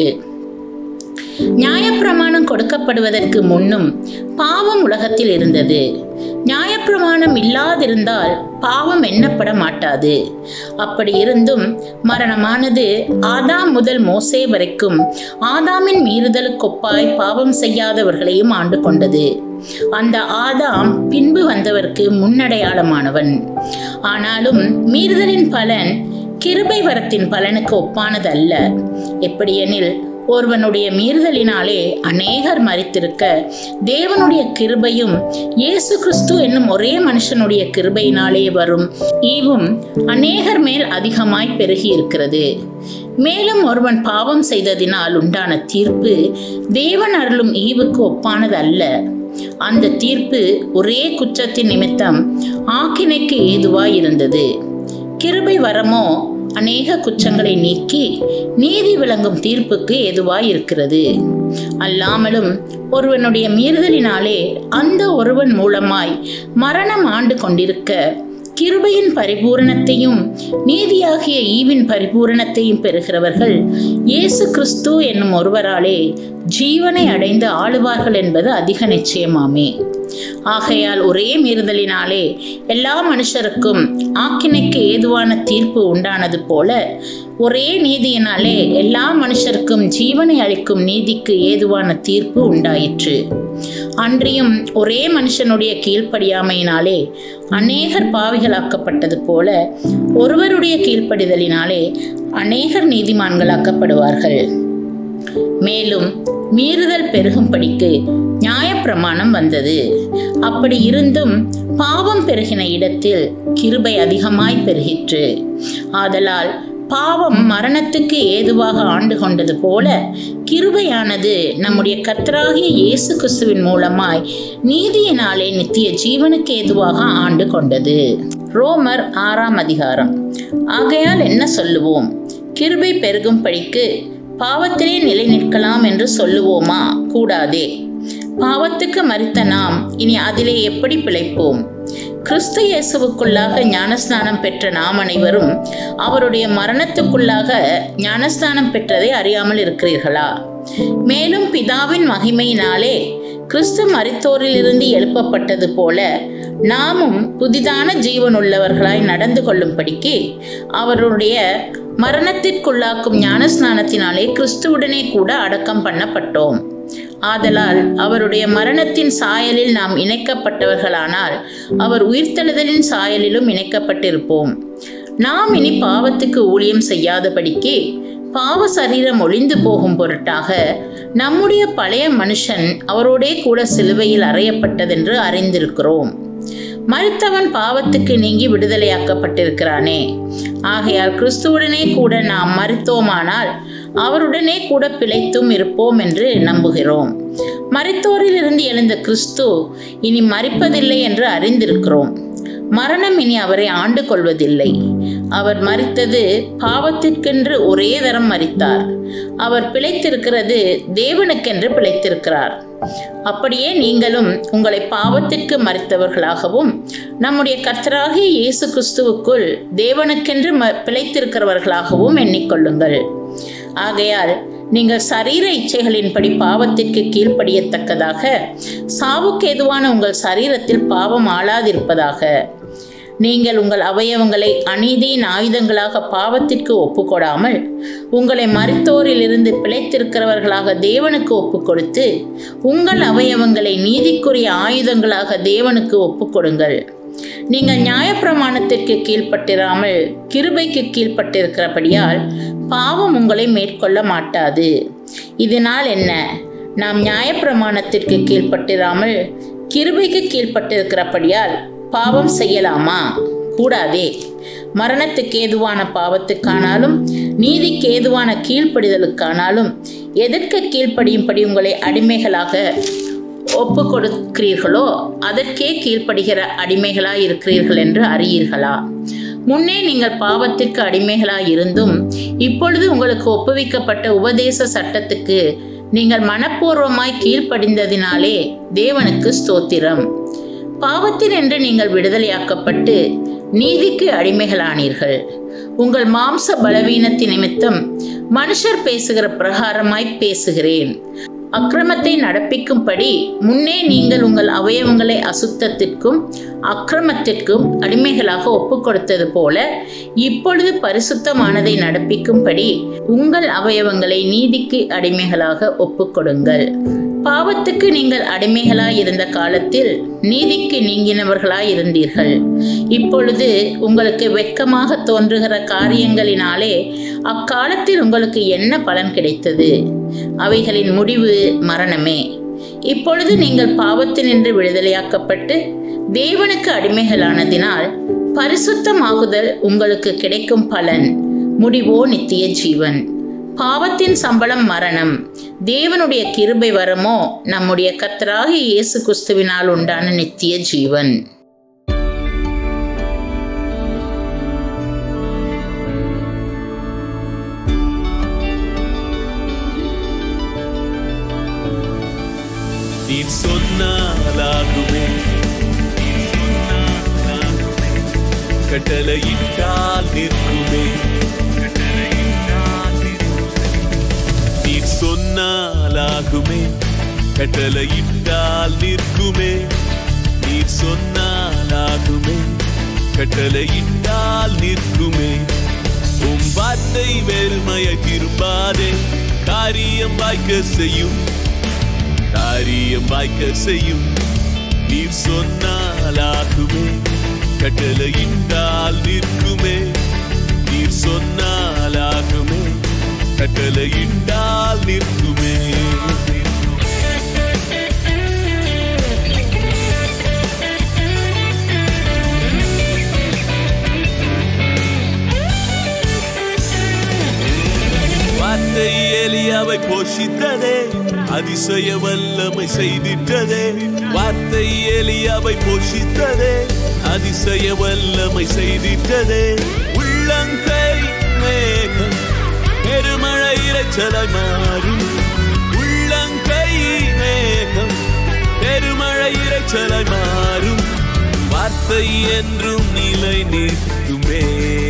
நியாயப்பிரமாணம் கொடுக்கப்படுவதற்கு முன்னும் பாவம் உலகத்தில் இருந்தது நியாயப்பிரமாணம் இல்லாதிருந்தால் பாவம் எண்ணப்பட மாட்டாது அப்படி இருந்தும் மரணமானது ஆதாம் முதல் மோசே வரைக்கும் ஆதாமின் மீறுதலுக்கொப்பாய் பாவம் செய்யாதவர்களையும் ஆண்டு கொண்டது அந்த ஆதாம் பின்பு வந்தவருக்கு முன்னடையாளமானவன் ஆனாலும் மீறுதலின் பலன் கிருபை வரத்தின் பலனுக்கு ஒப்பானது அல்ல எப்படியெனில் ஒருவனுடைய மீறுதலினாலே அநேகர் மறித்திருக்க தேவனுடைய கிருபையும் இயேசு கிறிஸ்து என்னும் ஒரே மனுஷனுடைய கிருபையினாலே வரும் ஈவும் அநேகர் மேல் அதிகமாய் பெருகி இருக்கிறது மேலும் ஒருவன் பாவம் செய்ததினால் உண்டான தீர்ப்பு தேவன் அருளும் ஈவுக்கு ஒப்பானது அல்ல அந்த தீர்ப்பு ஒரே குற்றத்தின் நிமித்தம் ஆக்கினைக்கு ஏதுவாய் இருந்தது கிருபை வரமோ அநேக குற்றங்களை நீக்கி நீதி விளங்கும் தீர்ப்புக்கு ஏதுவாய் இருக்கிறது அல்லாமலும் ஒருவனுடைய மீறுதலினாலே அந்த ஒருவன் மூலமாய் மரணம் ஆண்டு கொண்டிருக்க கிருபையின் பரிபூரணத்தையும் நீதியாகிய ஈவின் பரிபூரணத்தையும் பெறுகிறவர்கள் இயேசு கிறிஸ்து என்னும் ஒருவராலே ஜீவனை அடைந்து ஆளுவார்கள் என்பது அதிக நிச்சயமாமே ஆகையால் ஒரே மீறுதலினாலே எல்லா மனுஷருக்கும் ஆக்கினைக்கு ஏதுவான தீர்ப்பு உண்டானது போல ஒரே நீதியினாலே எல்லா மனுஷருக்கும் ஜீவனை அளிக்கும் நீதிக்கு ஏதுவான தீர்ப்பு உண்டாயிற்று அன்றியும் ஒரே மனுஷனுடைய கீழ்ப்படியாமையினாலே அநேகர் பாவிகளாக்கப்பட்டது போல ஒருவருடைய கீழ்ப்படிதலினாலே அநேகர் நீதிமான்களாக்கப்படுவார்கள் மேலும் மீறுதல் பெருகும்படிக்கு நியாயப்பிரமாணம் வந்தது அப்படி இருந்தும் பாவம் பெருகின இடத்தில் கிருபை அதிகமாய் பெருகிற்று ஆதலால் பாவம் மரணத்துக்கு ஏதுவாக ஆண்டு கொண்டது போல கிருபையானது நம்முடைய கர்த்தராகிய இயேசு கிறிஸ்துவின் மூலமாய் நீதியினாலே நித்திய ஜீவனுக்கு ஏதுவாக ஆண்டு கொண்டது ரோமர் ஆறாம் அதிகாரம் ஆகையால் என்ன சொல்லுவோம் கிருபை பெருகும் படிக்கு பாவத்திலே நிலை நிற்கலாம் என்று சொல்லுவோமா கூடாதே பாவத்துக்கு மறித்த நாம் இனி அதிலே எப்படி பிழைப்போம் கிறிஸ்து இயேசுவுக்குள்ளாக ஞானஸ்நானம் பெற்ற நாம் அனைவரும் அவருடைய மரணத்துக்குள்ளாக ஞானஸ்நானம் பெற்றதை அறியாமல் இருக்கிறீர்களா மேலும் பிதாவின் மகிமையினாலே கிறிஸ்து மரித்தோரிலிருந்து எழுப்பப்பட்டது போல நாமும் புதிதான ஜீவனுள்ளவர்களாய் நடந்து கொள்ளும்படிக்கு அவருடைய மரணத்திற்குள்ளாக்கும் ஞானஸ்நானத்தினாலே கிறிஸ்துவுடனே கூட அடக்கம் பண்ணப்பட்டோம் ஆதலால் அவருடைய மரணத்தின் சாயலில் நாம் இணைக்கப்பட்டவர்களானால் அவர் உயிர்த்தெழுதலின் சாயலிலும் இணைக்கப்பட்டிருப்போம் நாம் இனி பாவத்துக்கு ஊழியம் செய்யாதபடிக்கு பாவ சரீரம் ஒளிந்து போகும் பொருட்டாக நம்முடைய பழைய மனுஷன் அவரோடே கூட சிலுவையில் அறையப்பட்டதென்று அறிந்திருக்கிறோம் மறித்தவன் பாவத்துக்கு நீங்கி விடுதலையாக்கப்பட்டிருக்கிறானே ஆகையால் கிறிஸ்துவுடனே கூட நாம் மறித்தோமானால் அவருடனே கூட பிழைத்தும் இருப்போம் என்று நம்புகிறோம் மறித்தோரிலிருந்து எழுந்த கிறிஸ்து இனி மறிப்பதில்லை என்று அறிந்திருக்கிறோம் மரணம் இனி அவரை ஆண்டு கொள்வதில்லை அவர் மறித்தது பாவத்திற்கென்று ஒரே தரம் மறித்தார் அவர் பிழைத்திருக்கிறது தேவனுக்கென்று பிழைத்திருக்கிறார் அப்படியே நீங்களும் உங்களை பாவத்திற்கு மறித்தவர்களாகவும் நம்முடைய கர்த்தராகிய இயேசு கிறிஸ்துவுக்குள் தேவனுக்கென்று ம- பிழைத்திருக்கிறவர்களாகவும் எண்ணிக்கொள்ளுங்கள் ஆகையால் நீங்கள் சரீர இச்சைகளின்படி பாவத்திற்கு கீழ்ப்படியத்தக்கதாக சாவுக்கு எதுவான உங்கள் சரீரத்தில் பாவம் ஆளாதிருப்பதாக நீங்கள் உங்கள் அவயவங்களை அநீதியின் ஆயுதங்களாக பாவத்திற்கு ஒப்புக்கொடாமல் உங்களை மருத்தோரிலிருந்து பிழைத்திருக்கிறவர்களாக தேவனுக்கு ஒப்புக்கொடுத்து உங்கள் அவயவங்களை நீதிக்குரிய ஆயுதங்களாக தேவனுக்கு ஒப்புக்கொடுங்கள் நீங்கள் நியாயப்பிரமாணத்திற்கு கீழ்ப்பட்டிராமல் கிருபைக்கு கீழ்ப்பட்டிருக்கிறபடியால் பாவம் உங்களை மேற்கொள்ள மாட்டாது இதனால் என்ன நாம் நியாயப்பிரமாணத்திற்கு கீழ்ப்பட்டிராமல் கிருபைக்கு கீழ்ப்பட்டிருக்கிறபடியால் பாவம் செய்யலாமா கூடாதே மரணத்துக்கு ஏதுவான பாவத்துக்கானாலும் நீதிக்கு ஏதுவான கீழ்ப்படிதலுக்கானாலும் எதற்கு கீழ்ப்படியும்படி உங்களை அடிமைகளாக ஒப்பு கொடுக்கிறீர்களோ அதற்கே கீழ்ப்படுகிற அடிமைகளாய் இருக்கிறீர்கள் என்று அறியீர்களா முன்னே நீங்கள் பாவத்திற்கு அடிமைகளாய் இருந்தும் இப்பொழுது உங்களுக்கு ஒப்புவிக்கப்பட்ட உபதேச சட்டத்துக்கு நீங்கள் மனப்பூர்வமாய் கீழ்ப்படிந்ததினாலே தேவனுக்கு ஸ்தோத்திரம் பாவத்தில் என்று நீங்கள் விடுதலையாக்கப்பட்டு நீதிக்கு அடிமைகளானீர்கள் உங்கள் மாம்ச பலவீனத்தின் நிமித்தம் மனுஷர் பேசுகிற பிரகாரமாய் பேசுகிறேன் அக்கிரமத்தை நடப்பிக்கும்படி முன்னே நீங்கள் உங்கள் அவயவங்களை அசுத்தத்திற்கும் அக்கிரமத்திற்கும் அடிமைகளாக ஒப்பு கொடுத்தது போல இப்பொழுது பரிசுத்தமானதை நடப்பிக்கும்படி உங்கள் அவயவங்களை நீதிக்கு அடிமைகளாக ஒப்புக்கொடுங்கள் பாவத்துக்கு நீங்கள் அடிமைகளாய் இருந்த காலத்தில் நீதிக்கு நீங்கினவர்களாய் இருந்தீர்கள் இப்பொழுது உங்களுக்கு வெட்கமாக தோன்றுகிற காரியங்களினாலே அக்காலத்தில் உங்களுக்கு என்ன பலன் கிடைத்தது அவைகளின் முடிவு மரணமே இப்பொழுது நீங்கள் பாவத்தினின்று விடுதலையாக்கப்பட்டு தேவனுக்கு அடிமைகளானதினால் பரிசுத்தமாகுதல் உங்களுக்கு கிடைக்கும் பலன் முடிவோ நித்திய ஜீவன் பாவத்தின் சம்பளம் மரணம் தேவனுடைய கிருபை வரமோ நம்முடைய கத்தராகிய இயேசு கிறிஸ்துவினால் உண்டான நித்திய ஜீவன் நீ சொன்னாலாகுமே கட்டளையிட்டால் நிற்குமே நீ சொன்னாலாகுமே கட்டளையிட்டால் நிற்குமே நீ சொன்னாலாகுமே கட்டளையிட்டால் நிற்குமே உம் வார்த்தை வெறுமைய திரும்பாதே காரியம் வாய்க்க செய்யும் காரியம் வாய்க்க செய்யும் நீர் சொன்னாலாகுமே கட்டளையிட்டால் நிற்குமே நீர் சொன்னாலாகுமே கட்டளையிட்டால் நிற்குமே வார்த்தை எலியாவை போஷித்ததே அதிசய வல்லமை செய்திட்டதே வார்த்தை எலியாவை போஷித்ததே அதிசய வல்லமை செய்திட்டதே உள்ளங்கை மேகம் பெருமழை இறைச்சலை மாறும் உள்ளங்கை மேகம் பெருமழை இறைச்சலை மாறும் வார்த்தை என்றும் நிலை நிற்குமே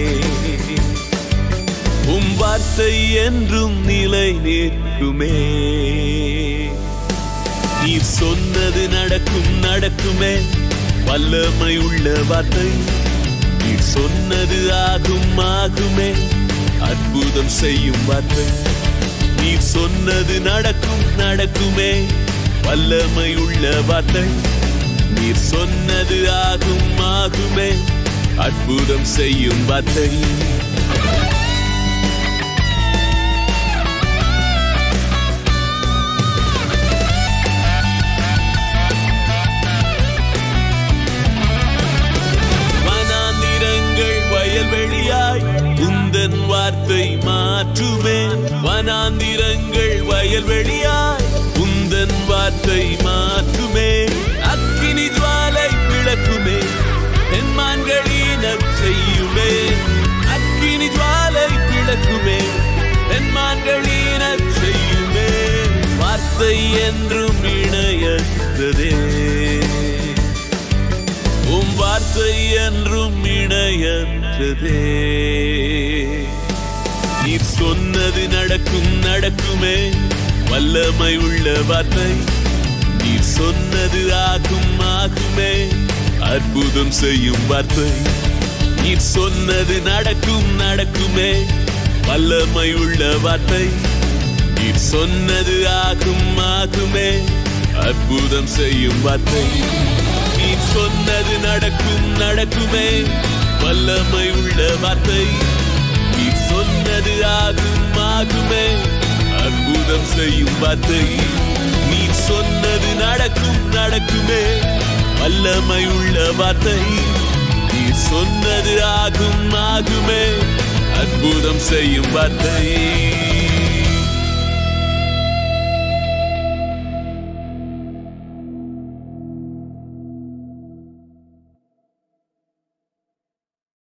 உம் வார்த்தை என்றும் நிலை நிற்குமே நீர் சொன்னது நடக்கும் நடக்குமே வல்லமை உள்ள வார்த்தை நீர் சொன்னது ஆகும் ஆகுமே அற்புதம் செய்யும் வார்த்தை நீர் சொன்னது நடக்கும் நடக்குமே வல்லமை உள்ள வார்த்தை நீர் சொன்னது ஆகும் ஆகுமே அற்புதம் செய்யும் வார்த்தை வனாந்திரங்கள் வயல்வெளியாய் உந்தன் வார்த்தை மாற்றுமே வனாந்திரங்கள் வயல்வெளியாய் உந்தன் வார்த்தை மாற்றுமே அக்கினி ஜுவாலை விளக்குமே தென்மான்களினம் செய்யுமே அக்கினி ஜுவாலை விளக்குமே தென்மான்களினம் செய்யுமே வார்த்தை என்றும் இணையற்றதே உம் வார்த்தை என்றும் இணையற்றதே நீர் சொன்னது நடக்கும் நடக்குமே வல்லமை உள்ள வார்த்தை நீர் சொன்னது ஆகும் ஆகுமே அற்புதம் செய்யும் வார்த்தை நீர் சொன்னது நடக்கும் நடக்குமே வல்லமை உள்ள வார்த்தை நீர் சொன்னது ஆகும் ஆகுமே அற்புதம் செய்யும் வார்த்தை நீர் சொன்னது நடக்கும் நடக்குமே வல்லமை உள்ள வார்த்தை நீர் சொன்னது ஆகும் ஆகுமே அற்புதம் செய்யும் வார்த்தை நீர் சொன்னது நடக்கும் நடக்குமே வல்லமை உள்ள வார்த்தை நீர் சொன்னது ஆகும் ஆகுமே அற்புதம் செய்யும் வார்த்தை